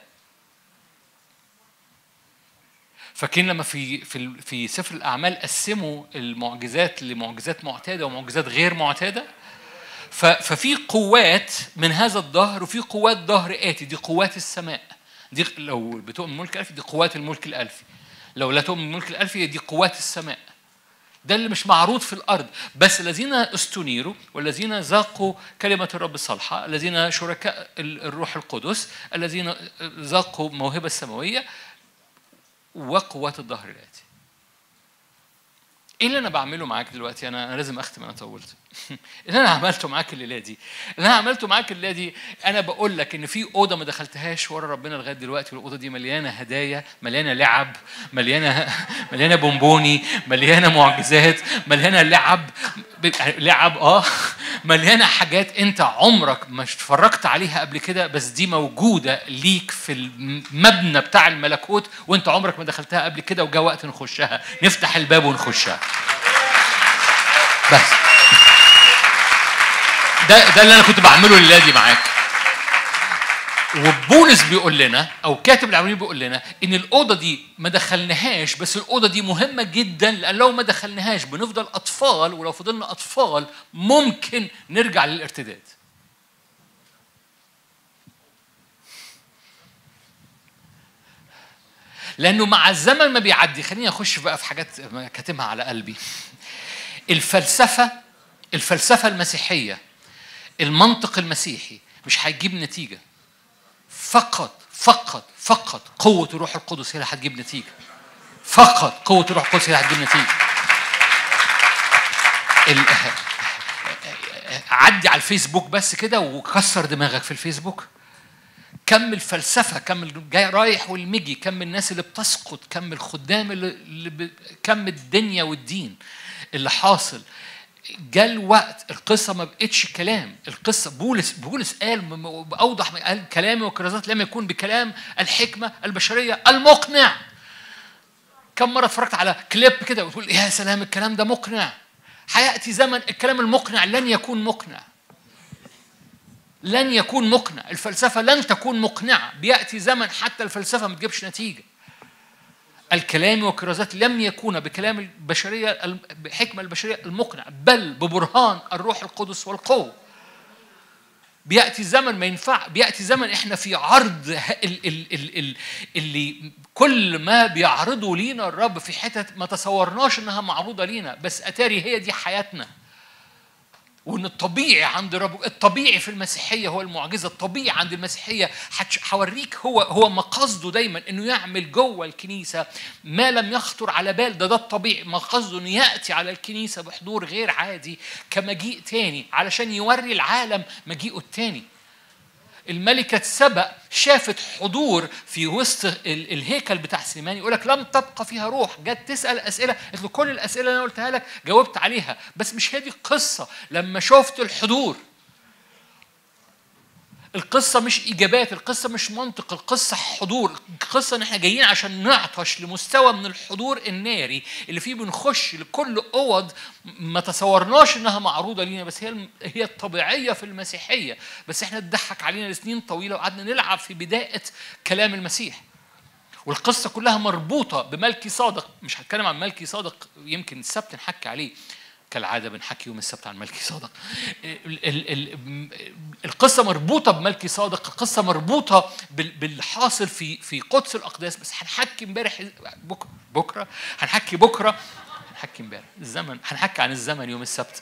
فاكرين لما في في في سفر الأعمال قسموا المعجزات لمعجزات معتادة ومعجزات غير معتادة ف- ففي قوات من هذا الظهر وفي قوات ظهر آتي دي قوات السماء دي لو بتؤمن الملك الألفي دي قوات الملك الألفي لو لا تؤمن الملك الألفي دي قوات السماء ده اللي مش معروض في الارض بس الذين استنيروا والذين ذاقوا كلمه الرب الصالحه الذين شركاء ال- الروح القدس الذين ذاقوا موهبه السماويه وقوات الظهر الاتي ايه اللي انا بعمله معاك دلوقتي انا انا لازم اختم انا طولت اللي انا عملته معاك الليله دي اللي انا عملته معاك الليله دي انا بقول لك ان في اوضه ما دخلتهاش ورا ربنا لغايه دلوقتي والاوضه دي مليانه هدايا مليانه لعب مليانه مليانه بونبوني مليانه معجزات مليانه لعب لعب اه مليانه حاجات انت عمرك ما اتفرجت عليها قبل كده بس دي موجوده ليك في المبنى بتاع الملكوت وانت عمرك ما دخلتها قبل كده وجا وقت نخشها نفتح الباب ونخشها بس ده ده اللي انا كنت بعمله الليله دي معاك وبولس بيقول لنا او كاتب العبرانيين بيقول لنا ان الاوضه دي ما دخلناهاش بس الاوضه دي مهمه جدا لان لو ما دخلناهاش بنفضل اطفال ولو فضلنا اطفال ممكن نرجع للارتداد لانه مع الزمن ما بيعدي خليني اخش بقى في حاجات كاتمها على قلبي الفلسفه الفلسفه المسيحيه المنطق المسيحي مش هيجيب نتيجه فقط فقط فقط قوة الروح القدس هي اللي هتجيب نتيجة فقط قوة الروح القدس هي اللي هتجيب نتيجة ال... عدي على الفيسبوك بس كده وكسر دماغك في الفيسبوك كم الفلسفة كم الجاي رايح والمجي كم الناس اللي بتسقط كم الخدام اللي, اللي ب... كم الدنيا والدين اللي حاصل جاء الوقت القصة ما بقتش كلام القصة بولس بولس قال م- م- بأوضح ما قال كلامي وكرازات لم يكون بكلام الحكمة البشرية المقنع كم مرة اتفرجت على كليب كده وتقول يا سلام الكلام ده مقنع هيأتي زمن الكلام المقنع لن يكون مقنع لن يكون مقنع الفلسفة لن تكون مقنعة بيأتي زمن حتى الفلسفة ما تجيبش نتيجة الكلام والكرازات لم يكون بكلام البشرية بحكمة البشرية المقنع بل ببرهان الروح القدس والقوة بيأتي زمن ما ينفع بيأتي زمن احنا في عرض ه- ال ال ال ال اللي كل ما بيعرضه لينا الرب في حتت ما تصورناش انها معروضة لينا بس اتاري هي دي حياتنا وان الطبيعي عند رب الطبيعي في المسيحيه هو المعجزه الطبيعي عند المسيحيه هتش- هوريك هو هو مقصده دايما انه يعمل جوه الكنيسه ما لم يخطر على بال ده ده الطبيعي مقصده انه ياتي على الكنيسه بحضور غير عادي كمجيء تاني علشان يوري العالم مجيئه التاني الملكة سبأ شافت حضور في وسط ال- الهيكل بتاع سليمان يقول لك لم تبقى فيها روح جت تسأل أسئلة قالت له كل الأسئلة اللي أنا قلتها لك جاوبت عليها بس مش هي دي القصة لما شفت الحضور القصة مش إجابات القصة مش منطق القصة حضور القصة إن إحنا جايين عشان نعطش لمستوى من الحضور الناري اللي فيه بنخش لكل أوض ما تصورناش إنها معروضة لينا بس هي الم- هي الطبيعية في المسيحية بس إحنا اتضحك علينا لسنين طويلة وقعدنا نلعب في بداية كلام المسيح والقصة كلها مربوطة بملكي صادق مش هتكلم عن ملكي صادق يمكن السبت نحكي عليه كالعادة بنحكي يوم السبت عن ملكي صادق ال- ال- ال- القصة مربوطة بملكي صادق القصة مربوطة بال- بالحاصل في في قدس الأقداس بس هنحكي امبارح بكرة بكرة هنحكي بكرة هنحكي امبارح الزمن هنحكي عن الزمن يوم السبت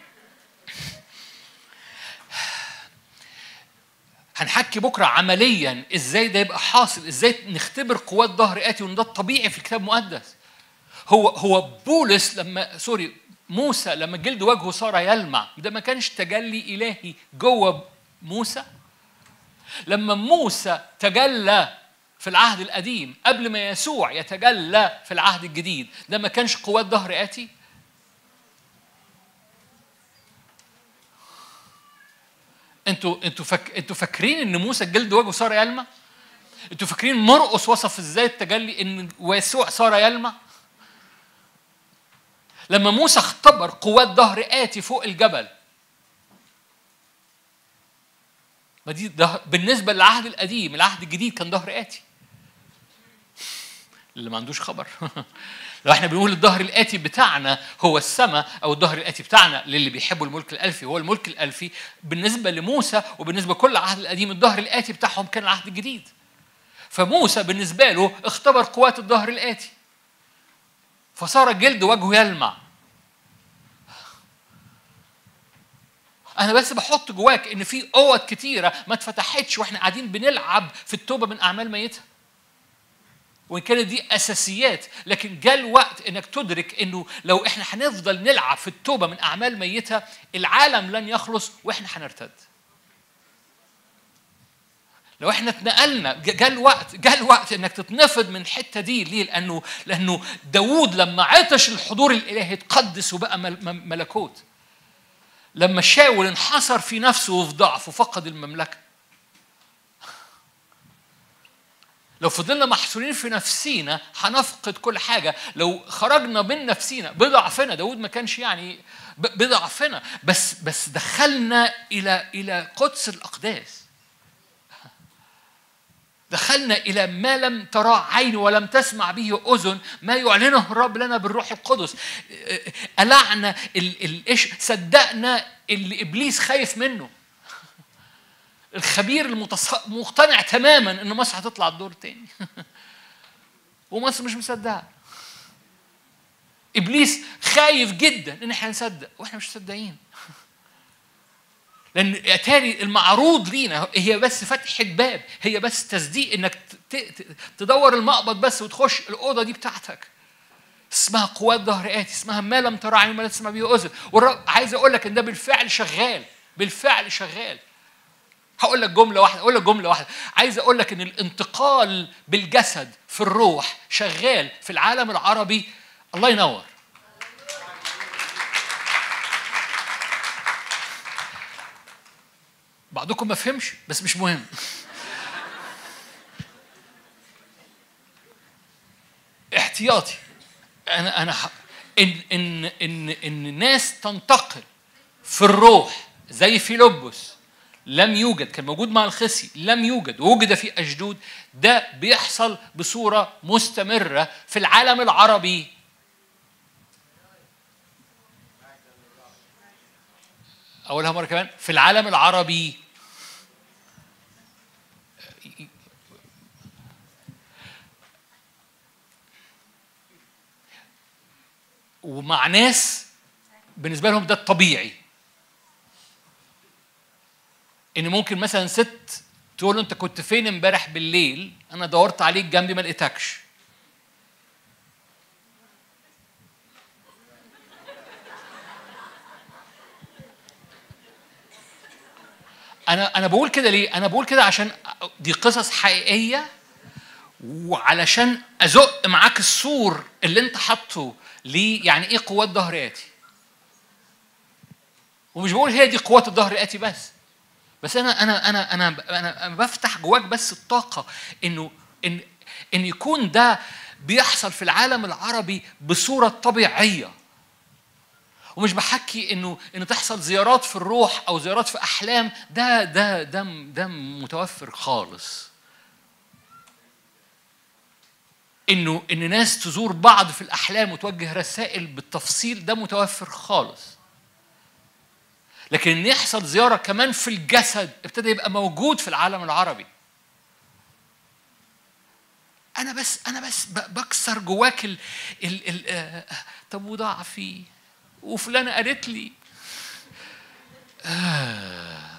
هنحكي بكره عمليا ازاي ده يبقى حاصل ازاي نختبر قوات ظهر اتي وان ده الطبيعي في الكتاب المقدس هو هو بولس لما سوري موسى لما جلد وجهه صار يلمع ده ما كانش تجلي الهي جوه موسى لما موسى تجلى في العهد القديم قبل ما يسوع يتجلى في العهد الجديد ده ما كانش قوات ظهر اتي انتوا انتوا فك... انتوا فاكرين ان موسى جلد وجهه صار يلمع؟ انتوا فاكرين مرقس وصف ازاي التجلي ان ويسوع صار يلمع؟ لما موسى اختبر قوات ظهر آتي فوق الجبل ما دي ده بالنسبة للعهد القديم العهد الجديد كان ظهر آتي اللي ما عندوش خبر لو احنا بنقول الظهر الآتي بتاعنا هو السماء أو الظهر الآتي بتاعنا للي بيحبوا الملك الألفي هو الملك الألفي بالنسبة لموسى وبالنسبة لكل العهد القديم الظهر الآتي بتاعهم كان العهد الجديد فموسى بالنسبة له اختبر قوات الظهر الآتي فصار جلد وجهه يلمع انا بس بحط جواك ان في اوض كتيره ما اتفتحتش واحنا قاعدين بنلعب في التوبه من اعمال ميته وان كانت دي اساسيات لكن جاء الوقت انك تدرك انه لو احنا هنفضل نلعب في التوبه من اعمال ميته العالم لن يخلص واحنا هنرتد لو احنا اتنقلنا جاء الوقت جاء الوقت انك تتنفض من الحته دي ليه؟ لانه لانه داوود لما عطش الحضور الالهي اتقدس وبقى مل- ملكوت. لما شاول انحصر في نفسه وفي ضعفه فقد المملكه. لو فضلنا محصورين في نفسينا هنفقد كل حاجه لو خرجنا من نفسينا بضعفنا داود ما كانش يعني ب- بضعفنا بس بس دخلنا الى الى قدس الاقداس دخلنا إلى ما لم تراه عين ولم تسمع به أذن ما يعلنه الرب لنا بالروح القدس قلعنا ال- الإيش صدقنا اللي إبليس خايف منه الخبير المتص... مقتنع تماما ان مصر هتطلع الدور تاني ومصر مش مصدقه ابليس خايف جدا ان احنا نصدق واحنا مش مصدقين لان اتاري المعروض لينا هي بس فتحه باب هي بس تصديق انك ت- ت- تدور المقبض بس وتخش الاوضه دي بتاعتك اسمها قوات ظهر آتي اسمها ما لم ترى عين ولا تسمع به اذن والرب عايز اقول لك ان ده بالفعل شغال بالفعل شغال هقول لك جمله واحده اقول لك جمله واحده عايز اقول لك ان الانتقال بالجسد في الروح شغال في العالم العربي الله ينور بعضكم ما فهمش بس مش مهم احتياطي انا انا ح... ان ان ان ان الناس تنتقل في الروح زي فيلبس لم يوجد كان موجود مع الخسي لم يوجد ووجد في أشدود ده بيحصل بصورة مستمرة في العالم العربي أقولها مرة كمان في العالم العربي ومع ناس بالنسبة لهم ده الطبيعي ان ممكن مثلا ست تقول له انت كنت فين امبارح بالليل انا دورت عليك جنبي ما لقيتكش انا انا بقول كده ليه انا بقول كده عشان دي قصص حقيقيه وعلشان ازق معاك السور اللي انت حاطه ليه يعني ايه قوات ظهر اتي ومش بقول هي دي قوات الظهر الاتي بس بس انا انا انا انا انا, أنا بفتح جواك بس الطاقه انه ان ان يكون ده بيحصل في العالم العربي بصوره طبيعيه ومش بحكي انه انه تحصل زيارات في الروح او زيارات في احلام ده ده ده ده متوفر خالص انه ان ناس تزور بعض في الاحلام وتوجه رسائل بالتفصيل ده متوفر خالص لكن ان يحصل زياره كمان في الجسد ابتدى يبقى موجود في العالم العربي انا بس انا بس بكسر جواك ال ال ال آه طب وضعفي وفلانه قالت لي آه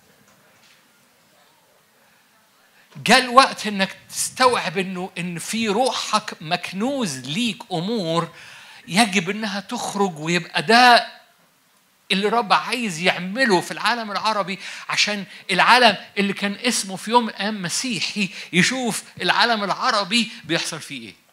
جاء الوقت انك تستوعب انه ان في روحك مكنوز ليك امور يجب انها تخرج ويبقى ده اللي رب عايز يعمله في العالم العربي عشان العالم اللي كان اسمه في يوم من الايام مسيحي يشوف العالم العربي بيحصل فيه ايه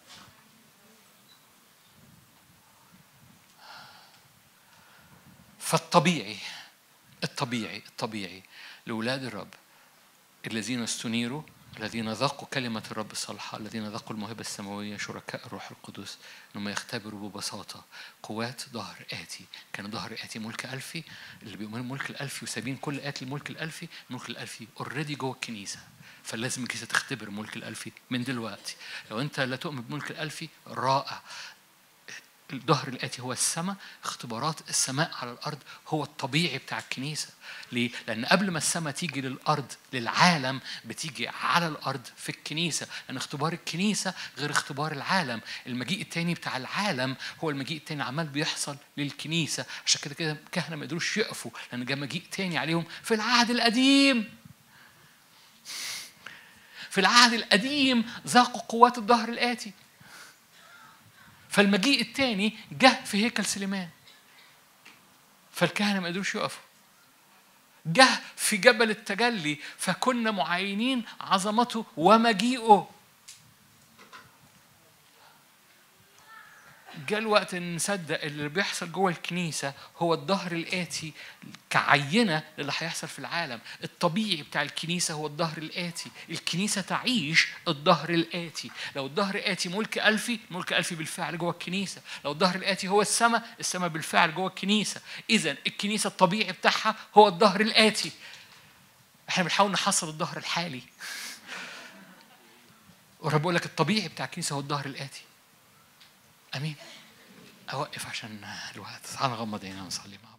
فالطبيعي الطبيعي الطبيعي لأولاد الرب الذين استنيروا الذين ذاقوا كلمة الرب الصالحة الذين ذاقوا الموهبة السماوية شركاء الروح القدس أنهم يختبروا ببساطة قوات ظهر آتي كان ظهر آتي ملك ألفي اللي بيؤمنوا الملك الألفي وسابين كل آتي الملك الألفي الملك الألفي اوريدي جوه الكنيسة فلازم الكنيسة تختبر الملك الألفي من دلوقتي لو أنت لا تؤمن بملك الألفي رائع الظهر الآتي هو السماء اختبارات السماء على الأرض هو الطبيعي بتاع الكنيسة ليه؟ لأن قبل ما السماء تيجي للأرض للعالم بتيجي على الأرض في الكنيسة لأن اختبار الكنيسة غير اختبار العالم المجيء التاني بتاع العالم هو المجيء التاني عمال بيحصل للكنيسة عشان كده كده الكهنة ما يقدروش يقفوا لأن جاء مجيء تاني عليهم في العهد القديم في العهد القديم ذاقوا قوات الظهر الآتي فالمجيء الثاني جه في هيكل سليمان فالكهنه ما قدروش يقفوا جه في جبل التجلي فكنا معينين عظمته ومجيئه جاء الوقت ان نصدق اللي بيحصل جوه الكنيسه هو الظهر الاتي كعينه للي هيحصل في العالم الطبيعي بتاع الكنيسه هو الظهر الاتي الكنيسه تعيش الظهر الاتي لو الظهر الاتي ملك الفي ملك الفي بالفعل جوه الكنيسه لو الظهر الاتي هو السماء السماء بالفعل جوه الكنيسه اذا الكنيسه الطبيعي بتاعها هو الظهر الاتي احنا بنحاول نحصل الظهر الحالي ورب بقول لك الطبيعي بتاع الكنيسه هو الظهر الاتي امين اوقف عشان الوقت تعال نغمض عينينا ونصلي معاك